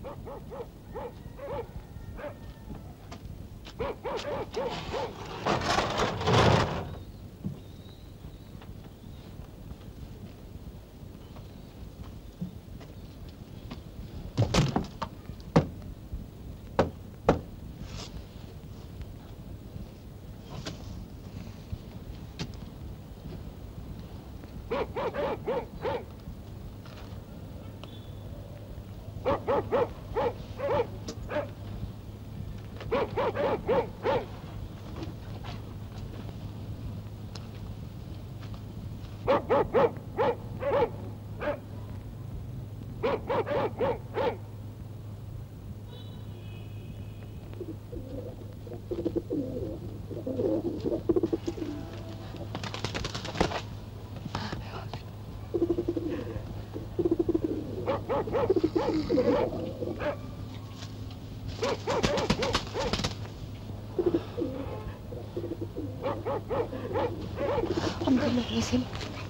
الحمد لله يا سيدي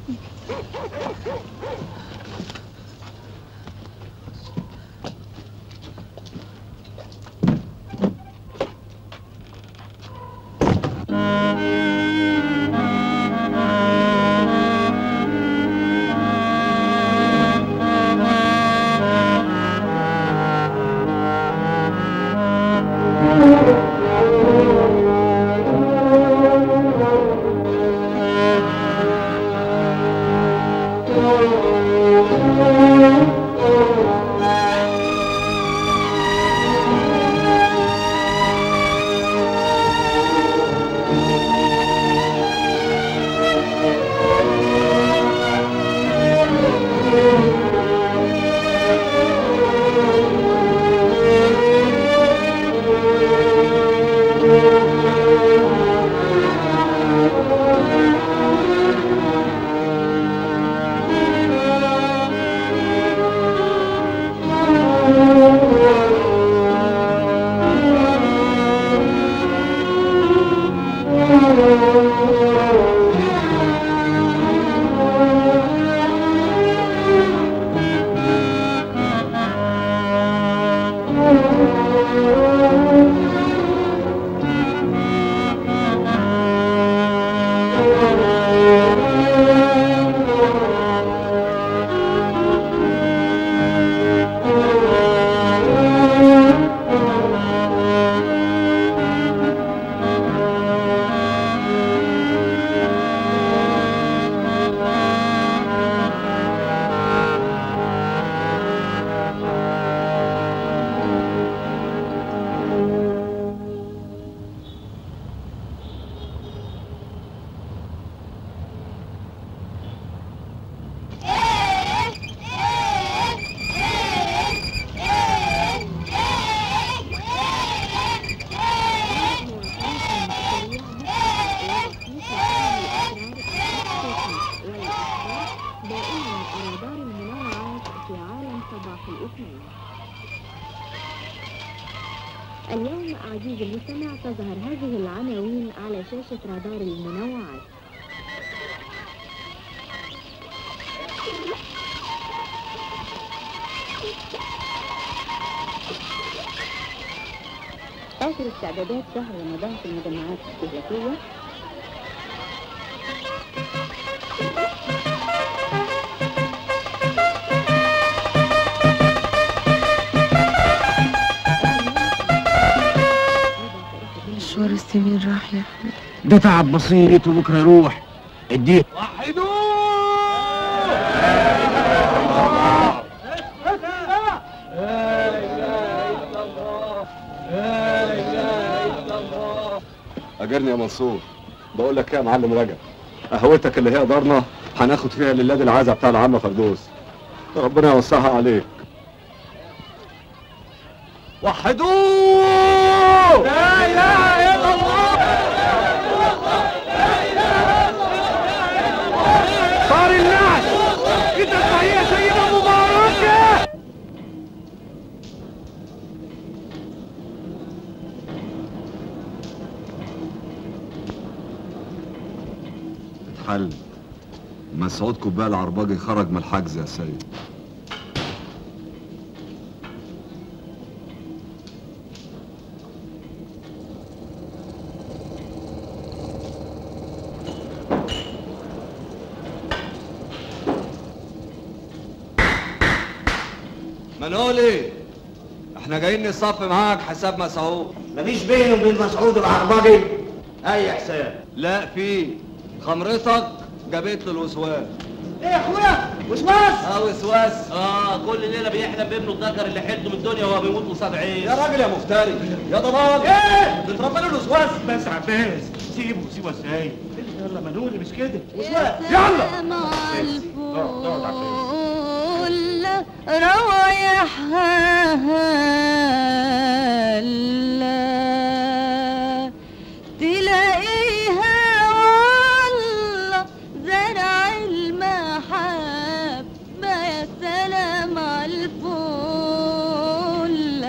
اليوم عزيزي المستمع تظهر هذه العناوين على شاشة رادار المنوعات آخر استعدادات شهر رمضان في المجمعات الاستهلاكية مشوار السنين راح يا احمد ده تعب بسيط وبكره يروح اديه اجرني يا منصور بقول لك ايه يا معلم رجب قهوتك اللي هي دارنا هناخد فيها للاد العزا بتاع العم فردوس ربنا يوسعها عليك وحدوه لا اله الا الله صار الناس كده تحيه سيدنا مبارك اتحل مسعود كوبايه العرباجي خرج من الحجز يا سيد منولي احنا جايين نصفي معاك حساب مسعود مفيش بينه وبين مسعود العربجي اي حساب لا في خمرتك جابت له الوسواس ايه يا اخويا وسواس اه وسواس اه كل ليله بيحلم بابنه الذكر اللي حلته من الدنيا وهو بيموت قصاد يا عين راجل يا مفتري يا ضلال ايه بتربي له الوسواس بس عباس سيبه سيبه ازاي يلا منولي مش كده يلا اقعد على الفول روايح هلا تلاقيها والله زرع المحبة يا سلام على الفول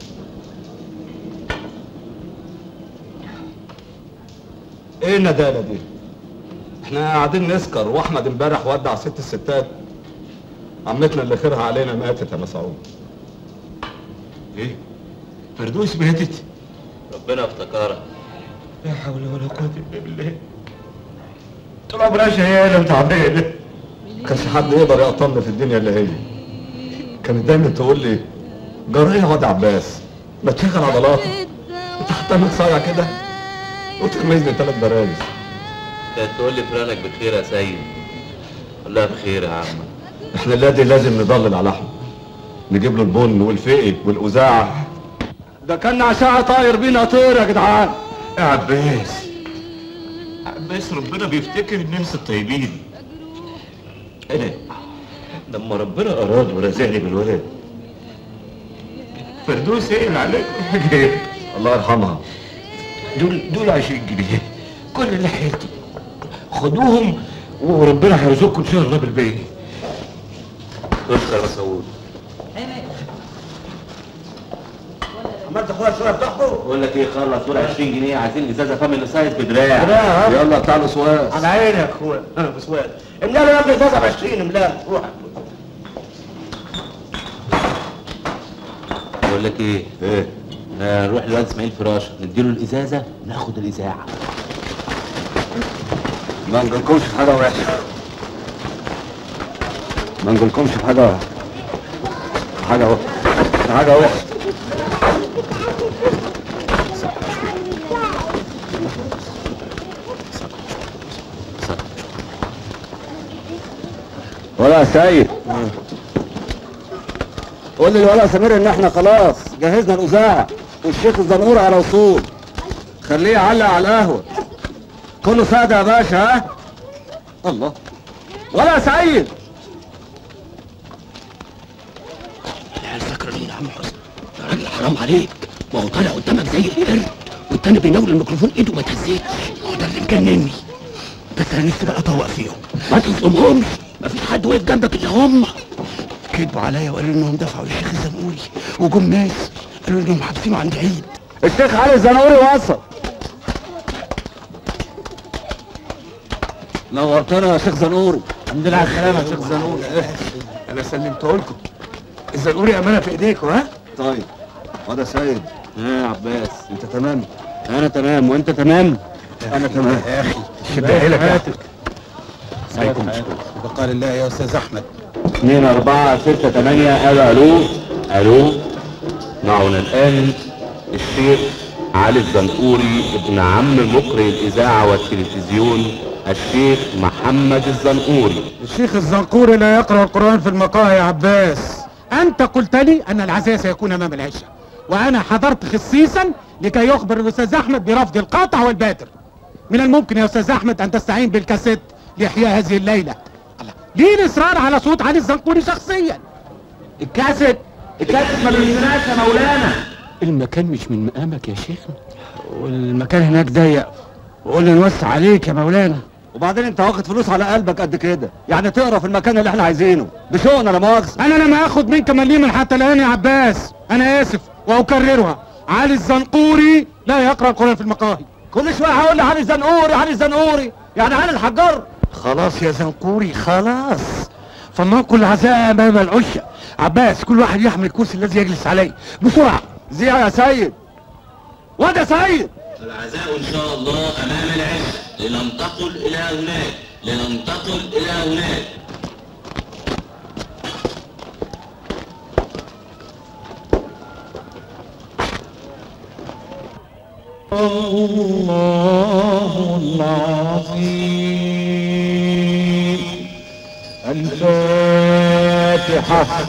ايه الندالة دي؟ احنا قاعدين نسكر واحمد امبارح ودع ست الستات عمتنا اللي خيرها علينا ماتت يا مسعود ايه فردوس ماتت ربنا افتكرها لا حول ولا قوة الا بالله طول عمرها شيالة وتعبانة كانش حد يقدر يقطمني في الدنيا اللي هي كانت دايما تقول لي جرى يا واد عباس ما تشغل عضلاتك وتحت تعمل صايع كده وتغمزني ثلاث برايز كانت تقول لي فلانك بخير يا سيد قول لها بخير يا عم احنا اللادي لازم نضلل على احمد نجيب له البن والفقي والاذاعه ده كان عشاء طاير بينا طير يا جدعان يا عباس عباس ربنا بيفتكر الناس الطيبين انا لما ربنا اراد ورزقني بالولد فردوس ايه اللي عليك حاجه الله يرحمها دول دول 20 جنيه كل اللي حيلتي خدوهم وربنا هيرزقكم ان شاء الله بالباقي اشكر يا مسعود عملت اخويا شويه بتاعته بقول لك ايه خلص دول 20 جنيه عايزين ازازه فاميلي سايز بدراع لا يلا بتاع الوسواس على عيني يا اخويا ها بسواد املا له يا ابني ازازه ب 20 املا روح بقول لك ايه ايه آه، نروح للواد اسماعيل فراشه نديله الازازه ناخد الاذاعه ما نقولكمش في حاجه وحشه ما نقولكمش في حاجه في حاجه وحشه في حاجه وحشه ولا يا سيد قول لي الولا سمير ان احنا خلاص جهزنا الاذاعه والشيخ الزنقور على وصول خليه يعلق على القهوه كله سادة يا باشا ها الله ولا يا سعيد العيال فاكره مين يا عم حسن يا راجل حرام عليك ما هو طالع قدامك زي القرد والتاني بيناول الميكروفون ايده ما تهزيش هو ده اللي مجنني بس انا نفسي بقى اطوق فيهم ما تظلمهمش ما فيش حد واقف جنبك الا هم كذبوا عليا وقالوا انهم دفعوا للشيخ الزنقوري وجم ناس قالوا انهم حابسينه عند عيد الشيخ علي الزنقوري وصل نورتنا يا شيخ زنقوري الحمد لله على السلامه يا شيخ زنقوري انا سلمته لكم الزنقوري امانه في ايديكم ها طيب وده سيد اه يا عباس انت تمام انا تمام وانت تمام انا تمام يا اخي شبه لك يا عليكم وقال الله يا استاذ احمد 2 4 6 8 الو الو الو معنا الان الشيخ علي الزنقوري ابن عم مقرئ الاذاعه والتلفزيون الشيخ محمد الزنقوري الشيخ الزنقوري لا يقرأ القرآن في المقاهي يا عباس أنت قلت لي أن العزاء سيكون أمام العشاء وأنا حضرت خصيصا لكي يخبر الأستاذ أحمد برفض القاطع والبادر من الممكن يا أستاذ أحمد أن تستعين بالكاسيت لإحياء هذه الليلة الله. ليه الإصرار على صوت علي الزنقوري شخصيا الكاسيت الكاسيت ما بينزلهاش يا مولانا المكان مش من مقامك يا شيخ والمكان هناك ضيق وقلنا نوسع عليك يا مولانا وبعدين انت واخد فلوس على قلبك قد كده يعني تقرا في المكان اللي احنا عايزينه بشوقنا لا مؤاخذه أنا لم أخذ منك مليما حتى الآن يا عباس أنا آسف وأكررها علي الزنقوري لا يقرأ القرآن في المقاهي كل شويه هقول لي علي زنقوري علي زنقوري يعني علي الحجار خلاص يا زنقوري خلاص فلننقل العزاء امام العشة عباس كل واحد يحمل الكرسي الذي يجلس عليه بسرعة زيع يا سيد وده سيد العزاء ان شاء الله امام العشاء لننتقل الى هناك لننتقل الى هناك الله العظيم الفاتحة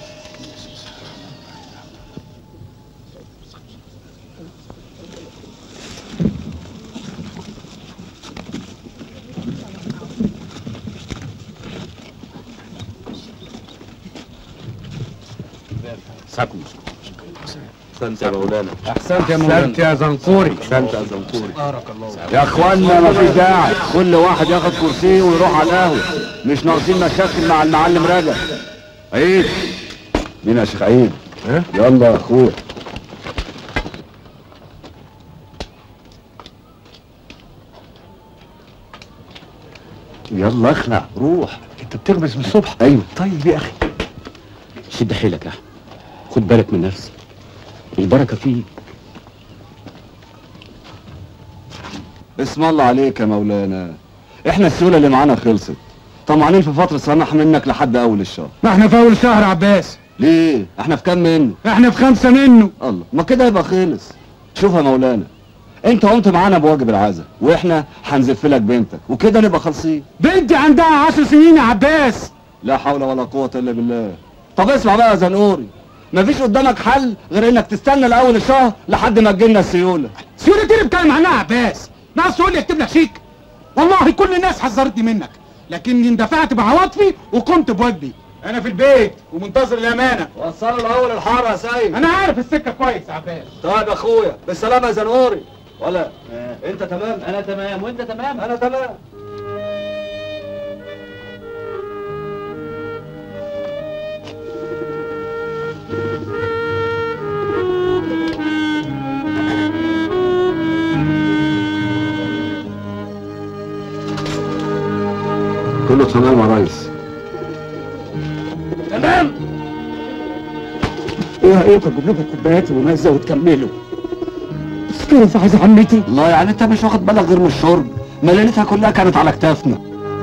احسنت يا مولانا احسنت يا أحسنت يا زنقوري احسنت يا زنقوري يا اخوانا مفيش داعي كل واحد ياخد كرسيه ويروح على القهوه مش ناقصين مشاكل مع المعلم رجب عيد مين يا شيخ عيد ها؟ يلا يا اخويا يلا اخلع روح انت بتغمس من الصبح ايوه طيب يا اخي شد حيلك يا احمد خد بالك من نفسك البركه فيك اسم الله عليك يا مولانا احنا السيوله اللي معانا خلصت طمعانين في فتره سماح منك لحد اول الشهر ما احنا في اول شهر عباس ليه احنا في كام منه احنا في خمسة منه الله ما كده يبقى خلص شوف يا مولانا انت قمت معانا بواجب العزا واحنا هنزف لك بنتك وكده نبقى خالصين بنتي عندها عشر سنين يا عباس لا حول ولا قوه الا بالله طب اسمع بقى يا زنقوري مفيش قدامك حل غير انك تستنى لاول الشهر لحد ما تجيلنا السيوله سيولة اللي بتكلم عنها يا عباس ناقص تقول لي اكتب لك شيك والله كل الناس حذرتني منك لكني اندفعت بعواطفي وقمت بواجبي انا في البيت ومنتظر الامانه وصلوا الاول الحاره يا سيد انا عارف السكه كويس يا عباس طيب يا اخويا بالسلامه يا زنقوري ولا انت تمام انا تمام وانت تمام انا تمام كله تمام يا ريس تمام ايه رايكم اجيب لكم كوبايات ومزه وتكملوا بس كيف عايز عمتي الله يعني انت مش واخد بالك غير من الشرب ما ليلتها كلها كانت على كتافنا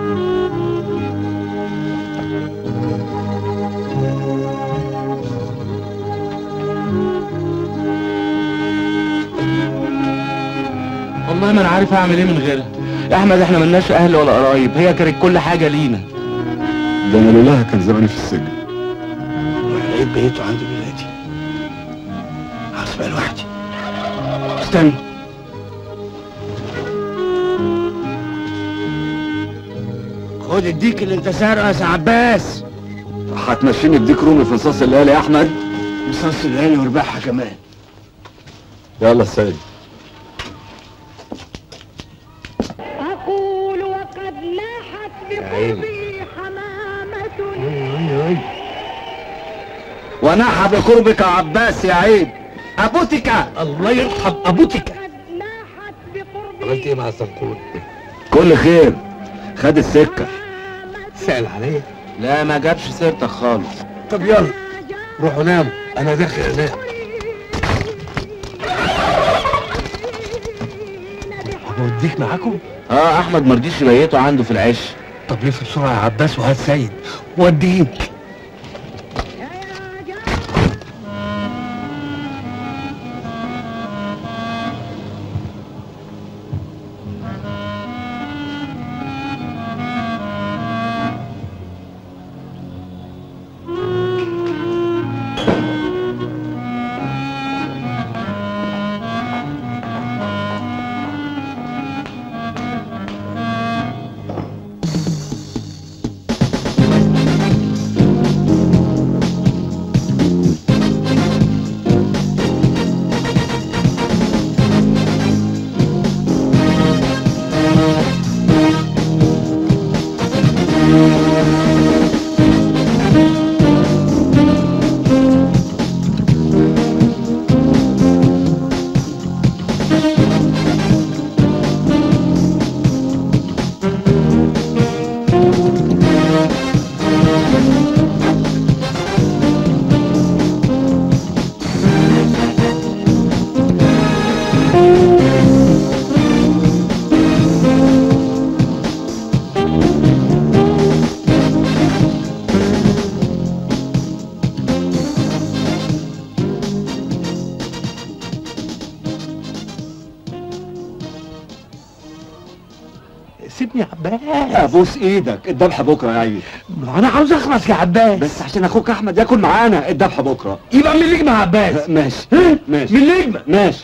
والله ما انا عارف اعمل ايه من غيرها يا احمد احنا ملناش اهل ولا قرايب هي كانت كل حاجه لينا ده انا لولاها كان زماني في السجن لقيت بيته عندي دلوقتي هسبق لوحدي استنى خد الديك اللي انت سارقه يا سي عباس هتمشيني بديك رومي في رصاص الليالي يا احمد رصاص العين ورباحها كمان يلا السيد أقول وقد لاحت بقربي حمامة ونحى بقربك عباس يا عيد ابوتك الله يرحم ابوتك قد لاحت بقربي عملت ايه مع الزنقور كل خير خد السكه سأل عليا لا ما جابش سيرتك خالص طب يلا روحوا ناموا انا داخل انام اوديك معاكم اه احمد مرضيش يبيته عنده في العش طب لف بسرعه يا عباس وهات سيد وديك ابوس ايدك الذبح بكره يا عيني ما انا عاوز اخلص يا عباس بس عشان اخوك احمد ياكل معانا الذبح بكره يبقى من اللجنه يا عباس ماشي ها؟ ماشي من اللجنه ماشي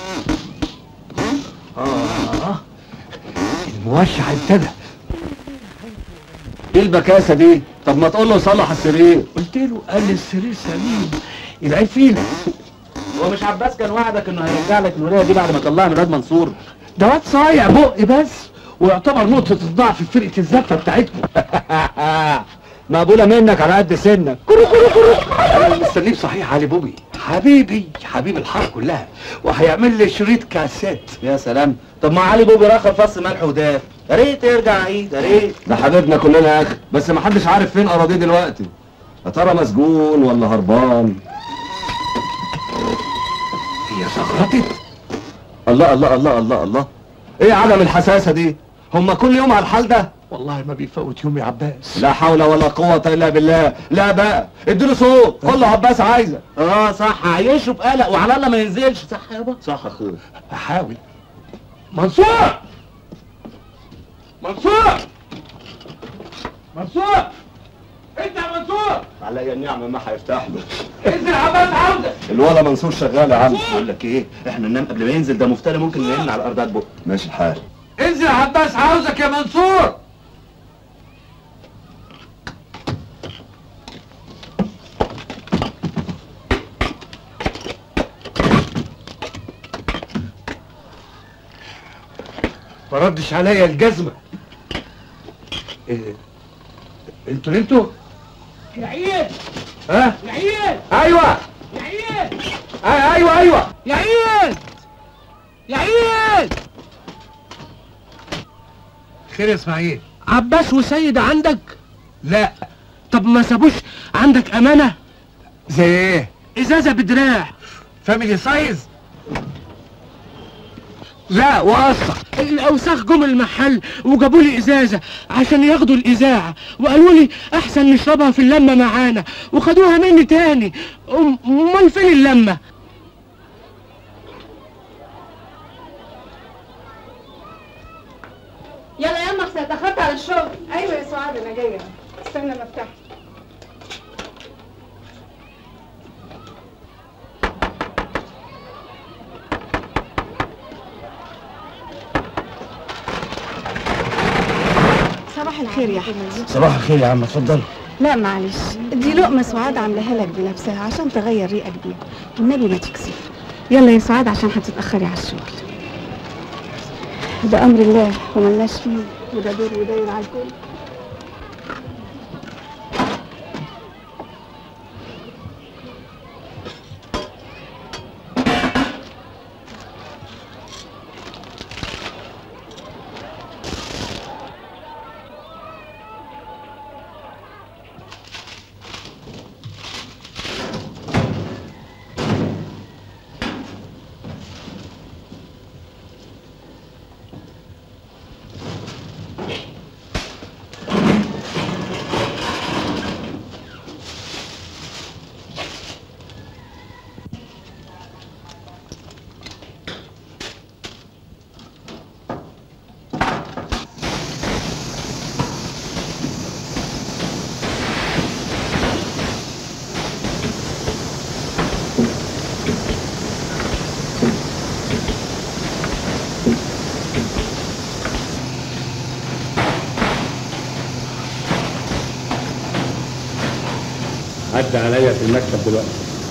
اه الموشح ابتدى ايه البكاسه دي طب ما تقول له صلح السرير قلت له قال لي السرير سليم العيب فينا هو مش عباس كان وعدك انه هيرجع لك الولايه دي بعد ما طلعها من واد منصور ده واد صايع بق بس ويعتبر نقطة الضعف في فرقة الزفة بتاعتكم مقبوله منك على قد سنك انا مستنيه صحيح علي بوبي حبيبي حبيب الحاره كلها وهيعمل لي شريط كاسات يا سلام طب ما علي بوبي رخى فص ملح وداب يا ريت يرجع عيد يا ريت ده حبيبنا كلنا يا اخي بس ما حدش عارف فين اراضيه دلوقتي يا ترى مسجون ولا هربان هي سقطت الله الله الله الله الله ايه عدم الحساسه دي هما كل يوم على الحال ده والله ما بيفوت يوم يا عباس لا حول ولا قوه الا بالله لا بقى اديله صوت قول له عباس عايزه اه صح عيشه بقلق وعلى الله ما ينزلش صح يابا صح يا اخويا هحاول منصور منصور منصور انت يا منصور عليا النعمه ما هيفتح له انزل عباس عاوزك الولا منصور شغال يا عم بقول لك ايه احنا ننام قبل ما ينزل ده مفتري ممكن ينام على الارض بقى ماشي الحال انزل يا عباس عاوزك يا منصور ما ردش عليا الجزمة إيه؟ انتوا انتوا يا عيد ها يا عيد ايوه يا عيد أي- ايوه ايوه يا عيد يا عيد خير يا اسماعيل عباس وسيد عندك لا طب ما سابوش عندك امانه زي ايه ازازه بدراع فاميلي سايز لا وقصة الاوساخ جم المحل وجابوا لي ازازه عشان ياخدوا الاذاعه وقالوا لي احسن نشربها في اللمه معانا وخدوها مني تاني أم- امال فين اللمه يلا يا امك سيتاخرت على الشغل ايوه يا سعاد انا جايه استنى ما افتح صباح الخير يا احمد صباح الخير يا عم اتفضل لا معلش دي لقمه سعاد عاملاها لك بنفسها عشان تغير ريقك بيها والنبي ما تكسف يلا يا سعاد عشان هتتاخري على الشغل ده امر الله وملناش فيه وده دور وداير على الكل عدى عليا في المكتب دلوقتي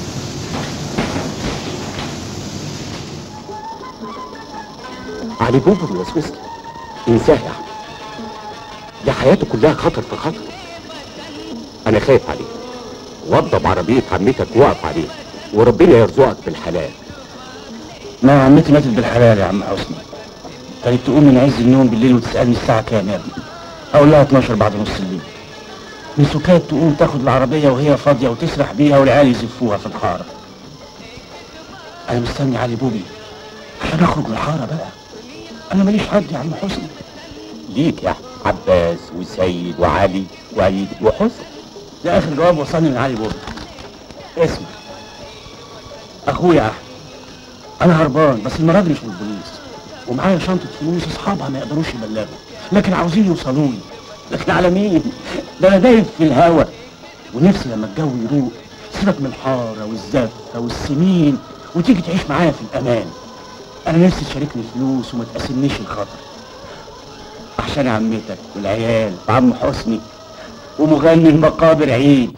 علي بوبي الوسوسي انساه يا عم ده حياته كلها خطر في خطر انا خايف عليه وضب عربية عمتك وقف عليه وربنا يرزقك بالحلال ما عمتي ماتت بالحلال يا عم حسني كانت تقوم من عز النوم بالليل وتسألني الساعة كام يا ابني أقول لها 12 بعد نص الليل من سكات تقوم تاخد العربية وهي فاضية وتسرح بيها والعيال يزفوها في الحارة أنا مستني علي بوبي عشان أخرج من الحارة بقى أنا ماليش حد يا عم حسني ليك يا عباس وسيد وعلي وعيد وحسن ده آخر جواب وصلني من علي بوبي اسمع أخويا أحمد أنا هربان بس المرة دي مش من البوليس ومعايا شنطة فلوس أصحابها ما يقدروش يبلغوا لكن عاوزين يوصلوا لي لكن على مين ده انا دايب في الهوا ونفسي لما الجو يروق سيبك من الحاره والزفه والسمين وتيجي تعيش معايا في الامان انا نفسي تشاركني فلوس وما تقاسمنيش الخطر عشان عمتك والعيال وعم حسني ومغني المقابر عيد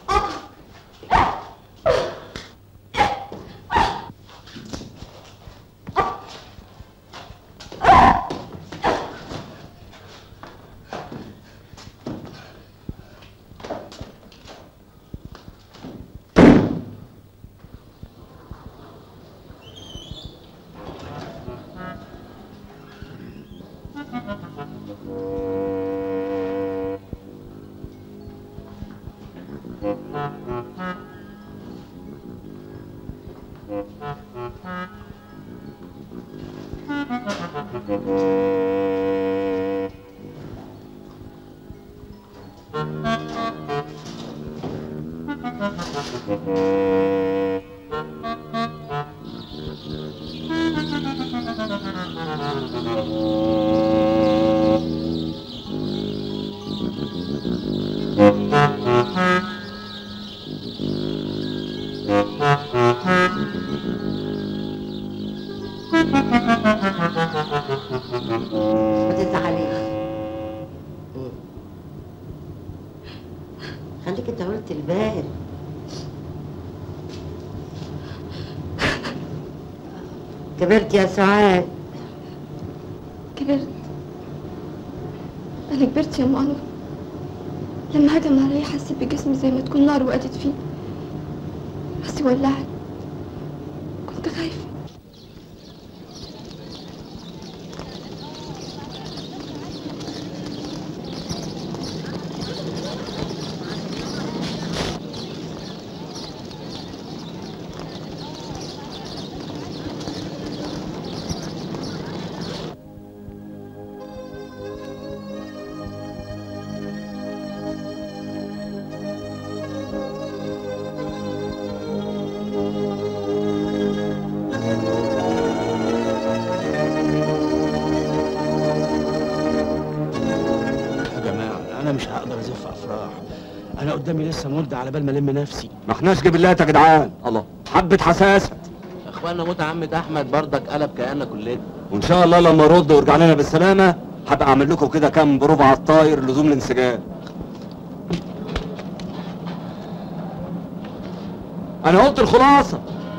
ما تزعليش خليك انت قلت البال كبرت يا سعاد كبرت أنا كبرت يا مانو لما هجم علي حسيت بجسمي زي ما تكون نار وقدت فيه راسي ولعت كنت خايفة يا جماعه انا مش هقدر ازف افراح انا قدامي لسه مده على بال ما الم نفسي ما احناش جبلات يا جدعان الله حبة حساسة يا اخوانا موت عمة احمد بردك قلب كأننا كلنا وان شاء الله لما ارد وارجع لنا بالسلامة هبقى اعمل لكم كده كام بروفة على الطاير لزوم الانسجام انا قلت الخلاصة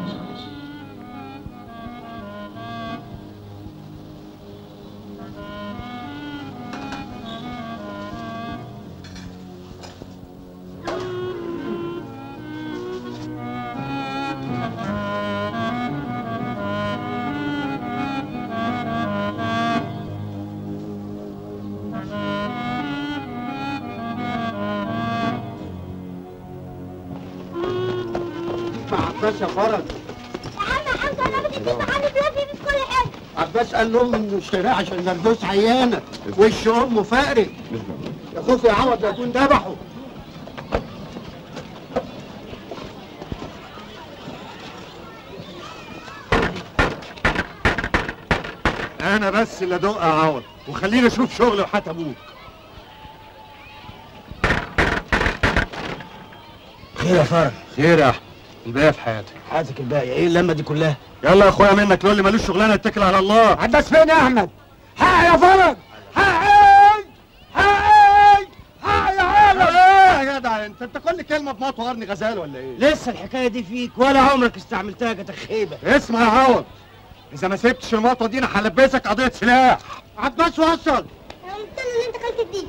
عباس يا فرج عباس قال لهم انه اشتراه عشان نرجوس عيانه وش امه فقري يا خوف يا عوض لا يكون ذبحه انا بس اللي ادق يا عوض وخليني اشوف شغل وحات ابوك خير يا فرج خير يا احمد الباقي في حياتك حياتك الباقيه ايه اللمه دي كلها يلا يا اخويا منك لو اللي ملوش شغلانه اتكل على الله عباس فين يا احمد حق يا فرج حقي حقي حق يا عالم ايه يا جدع انت انت كل كلمه بمطوه قرن غزال ولا ايه لسه الحكايه دي فيك ولا عمرك استعملتها كتخيبه اسمع يا عوض اذا ما سبتش المطوه دي انا هلبسك قضيه سلاح عباس وصل قلت له ان انت كلت الديك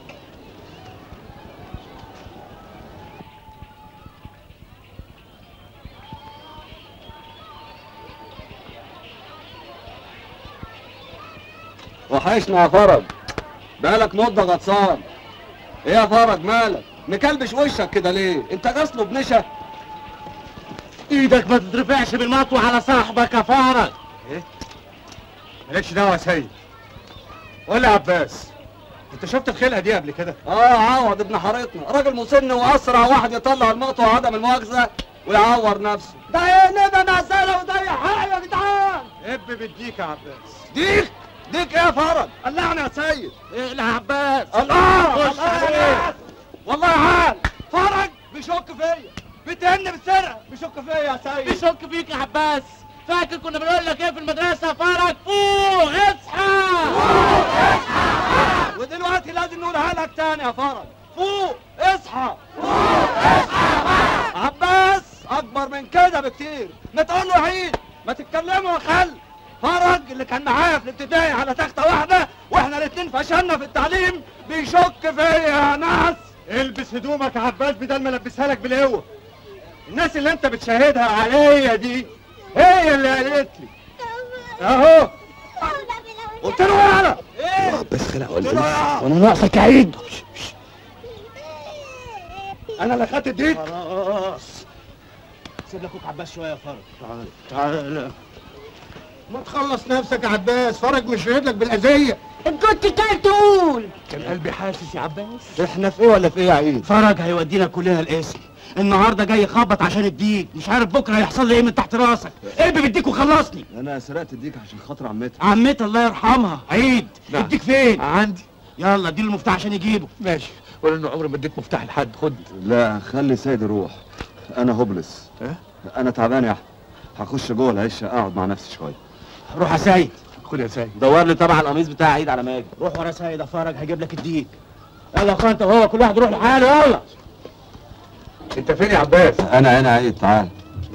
وحشنا يا فرج بقالك مدة غطسان ايه يا فرج مالك مكلبش وشك كده ليه انت غسله بنشا ايدك ما تترفعش بالمطوة على صاحبك يا فرج ايه مالكش دعوه يا سيد قول لي يا عباس انت شفت الخلقه دي قبل كده اه عوض ابن حارتنا راجل مسن واسرع واحد يطلع المقطوع عدم المؤاخذه ويعور نفسه ده ايه ندى معسلة وضيع حق يا جدعان اب بالديك يا عباس ديك ديك ايه يا فرج قلعني يا سيد ايه يا عباس الله خش الله عليه. يا ناس. والله عال فرج بيشك فيا بيتهمني بالسرقه بيشك فيا يا سيد بيشك فيك يا عباس فاكر كنا بنقول لك ايه في المدرسه فرج فوق اصحى ودلوقتي لازم نقولها لك تاني يا فرج فوق اصحى فوق اصحى عباس اكبر من كده بكتير ما تقول له عيد ما تتكلموا يا خل فرج اللي كان معايا في الابتدائي على تخته واحده واحنا الاتنين فشلنا في التعليم بيشك فيا يا ناس البس هدومك يا عباس بدل ما البسها لك بالقوه الناس اللي انت بتشاهدها عليا دي هي اللي قالت لي اهو قلت له يالا ايه بس خلع قلت له يا وانا ناقصك عيد انا اللي خدت الديك خلاص سيب لك اخوك عباس شويه يا فرج تعال تعال ما تخلص نفسك يا عباس فرج مش رايد لك بالاذيه كنت كان تقول كان قلبي حاسس يا عباس احنا في ايه ولا في ايه يا عيد فرج هيودينا كلنا القسم النهارده جاي يخبط عشان الديك مش عارف بكره هيحصل لي ايه من تحت راسك قلبي بالديك وخلصني انا سرقت الديك عشان خاطر عمتي عمتي الله يرحمها عيد نعم. الديك فين عندي يلا اديله المفتاح عشان يجيبه ماشي ولا انه عمري ما اديت مفتاح لحد خد لا خلي سيد يروح انا هوبلس اه؟ انا تعبان يا احمد هخش جوه العشه اقعد مع نفسي شويه روح يا سيد خد يا سيد دور لي طبعا القميص بتاع عيد على ماجد روح ورا سيد يا فرج هجيب لك الديك يلا يا اخويا انت وهو كل واحد يروح لحاله يلا انت فين يا عباس انا انا عيد تعال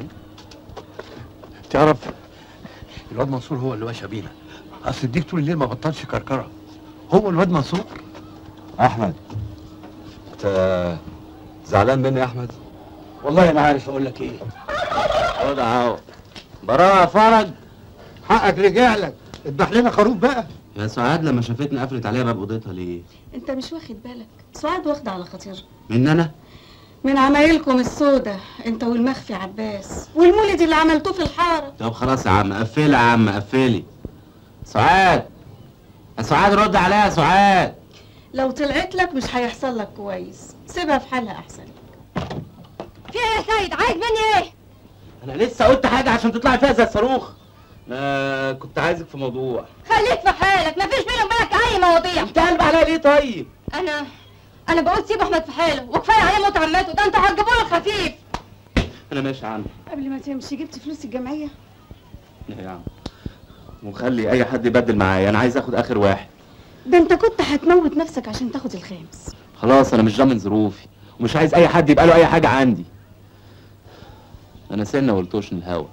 تعرف الواد منصور هو اللي ماشي بينا اصل الديك طول الليل ما بطلش كركره هو الواد منصور احمد انت زعلان مني يا احمد والله ما عارف اقول لك ايه خد اهو براءة يا فرج حقك رجع لك اذبح لنا خروف بقى يا سعاد لما شافتني قفلت عليها باب اوضتها ليه؟ انت مش واخد بالك سعاد واخده على خطيرها من انا؟ من عمايلكم السودة انت والمخفي عباس والمولد اللي عملتوه في الحارة طب خلاص يا عم قفلي يا عم قفلي سعاد يا سعاد رد عليها يا سعاد لو طلعت لك مش هيحصل لك كويس سيبها في حالها احسن في ايه يا سيد عايز مني ايه انا لسه قلت حاجه عشان تطلعي فيها زي الصاروخ انا كنت عايزك في موضوع خليك في حالك مفيش بيني وبينك اي مواضيع انت قلب عليا ليه طيب انا انا بقول سيب احمد في حاله وكفايه عليه موت عمته ده انتوا هتجيبوا له الخفيف انا ماشي يا عم قبل ما تمشي جبت فلوس الجمعية لا يا عم وخلي اي حد يبدل معايا انا عايز اخد اخر واحد ده انت كنت هتموت نفسك عشان تاخد الخامس خلاص انا مش ضامن ظروفي ومش عايز اي حد يبقى له اي حاجه عندي انا سنه ولطوش من الهوا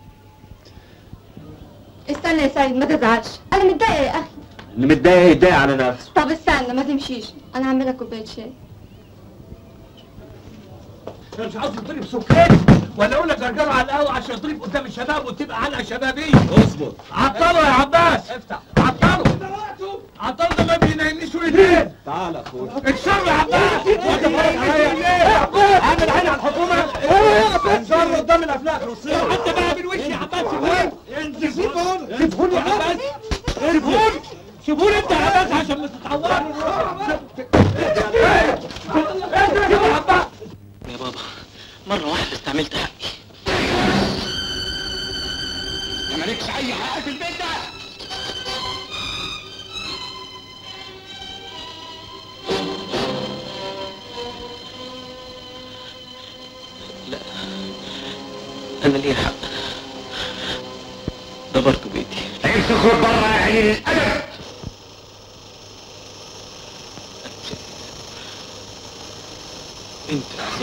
استنى يا سيد ما تزعلش انا متضايقه يا اخي اللي متضايق يتضايق على نفسه طب استنى ما تمشيش انا هعمل لك كوبايه شاي انا مش عاوز يضرب سكري ولا اقول لك جرجره على القهوه عشان يضرب قدام الشباب وتبقى علقه شبابيه اصبر عطله يا عباس افتح عطله عطله ده ما بينامنيش ولدين تعال يا اخويا اكسر يا عباس وانت فارق عليا عامل عين على الحكومه انزل قدام الافلاك روسيه حتى بقى من وشي يا عباس سيبوني انزل سيبوني سيبوني يا عباس سيبوني سيبوني انت يا عباس عشان ما تتعورني يا عباس يا بابا مره واحده استعملت حقي انت مالكش اي حق في البيت ده لا انا ليا حق ده برضه بيتي عيب تخرج بره يا عيني الادب انت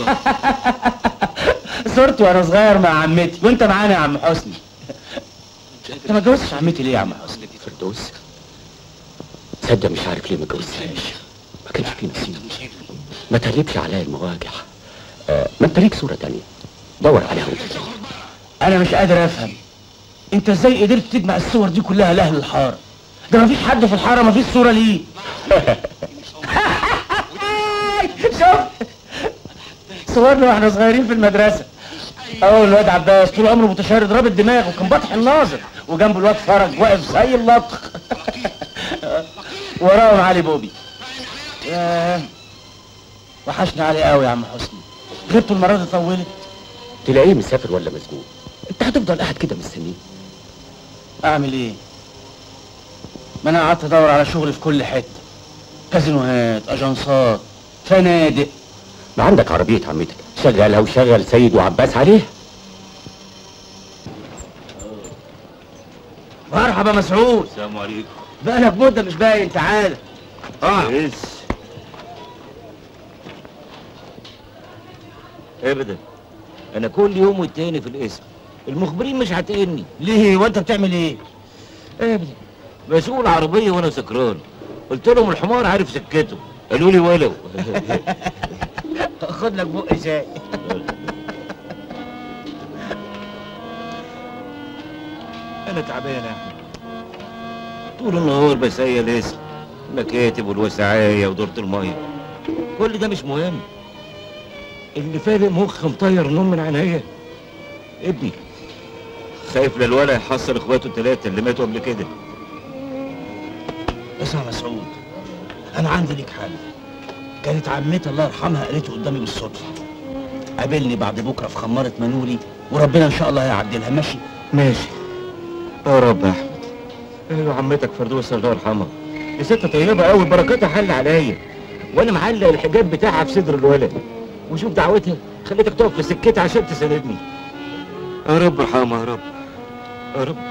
صورتي وانا صغير مع عمتي وانت معانا يا عم حسني انت ما اتجوزتش عمتي ليه يا عم حسني فردوس تصدق مش عارف ليه ما اتجوزتهاش ما كانش في نصيب ما تغلبش عليا المواجع آه ما انت ليك صوره تانية دور عليها وانت تلاقيها. انا مش قادر افهم انت ازاي قدرت تجمع الصور دي كلها لاهل الحاره ده ما فيش حد في الحاره ما فيش صوره ليه شوف صورنا واحنا صغيرين في المدرسه اول الواد عباس طول عمره متشرد رابط دماغه وكان بطح الناظر وجنبه الواد فرج واقف زي اللطخ وراهم علي بوبي ياه وحشني علي قوي يا عم حسني غبته المره دي طولت تلاقيه مسافر ولا مسجون انت هتفضل قاعد كده مستنيه اعمل ايه ما انا قعدت ادور على شغل في كل حته كازينوهات اجنسات فنادق ما عندك عربية عمتك شغلها وشغل سيد وعباس عليها مرحبا مسعود السلام عليكم بقالك مده مش باين تعالى اه ابدا انا كل يوم والتاني في الاسم المخبرين مش هتقني ليه وانت بتعمل ايه ابدا بسوق العربيه وانا سكران قلت لهم الحمار عارف سكته قالوا لي ولو خد لك بق شاي انا تعبان يا احمد طول النهار بسيل اسم المكاتب والوسعايه ودورة الميه كل ده مش مهم اللي فارق مخ مطير نوم من عينيا ابني خايف لا الولا يحصل اخواته الثلاثه اللي ماتوا قبل كده اسمع يا مسعود انا عندي ليك حل كانت عمتي الله يرحمها قالته قدامي بالصدفه قابلني بعد بكره في خماره منولي وربنا ان شاء الله هيعدلها ماشي ماشي يا رب يا احمد ايوه عمتك فردوس الله يرحمها دي ست طيبه قوي بركتها حل عليا وانا معلق الحجاب بتاعها في صدر الولد وشوف دعوتها خليتك تقف في سكتي عشان تساندني يا رب ارحمها يا رب يا رب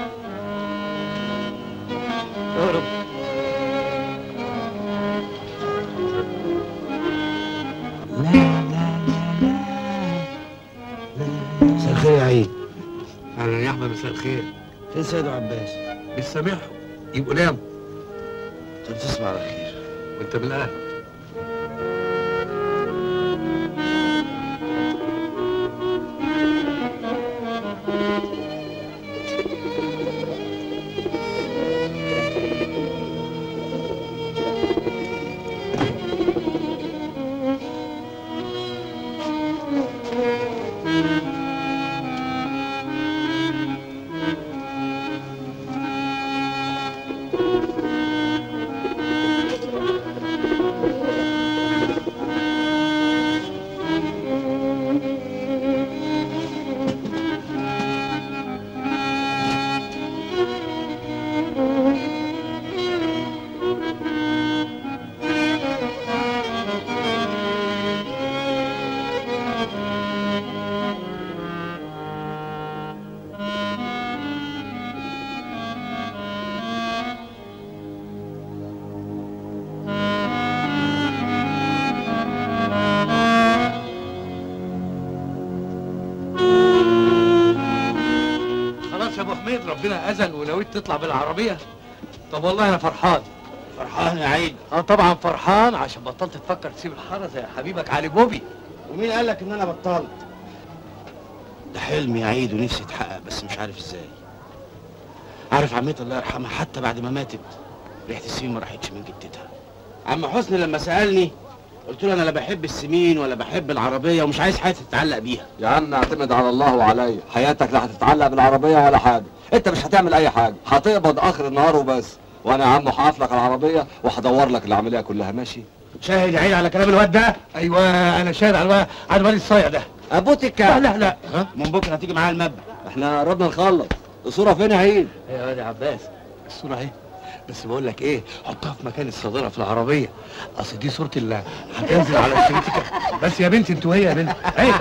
يا رب مساء الخير يا عيد اهلا يا احمد مساء الخير فين سيد عباس مش سامعهم يبقوا ناموا طب تصبح على خير وانت بالاهل خلاص يا ابو حميد ربنا اذن ونويت تطلع بالعربيه طب والله انا فرحان فرحان يا عيد اه طبعا فرحان عشان بطلت تفكر تسيب الحاره زي حبيبك علي بوبي ومين قال لك ان انا بطلت ده حلمي يا عيد ونفسي يتحقق بس مش عارف ازاي عارف عمتي الله يرحمها حتى بعد ما ماتت ريحه السمين ما راحتش من جدتها عم حسني لما سالني قلت له انا لا بحب السمين ولا بحب العربيه ومش عايز حياتي تتعلق بيها يا عم اعتمد على الله وعليا حياتك لا هتتعلق بالعربيه ولا حاجه انت مش هتعمل اي حاجه هتقبض اخر النهار وبس وانا يا عم هقف لك العربيه وهدور لك العمليه كلها ماشي شاهد يا عيد على كلام الواد ده ايوه انا شاهد على الواد على الواد الصايع ده ابوتك لا لا لا ها من بكره هتيجي معايا المذبح احنا قربنا نخلص الصوره فين يا عيد يا واد يا عباس الصوره اهي بس بقول لك ايه حطها في مكان الصداره في العربيه اصل دي صوره اللي هتنزل على الشريطه بس يا بنتي انت وهي يا بنتي عيد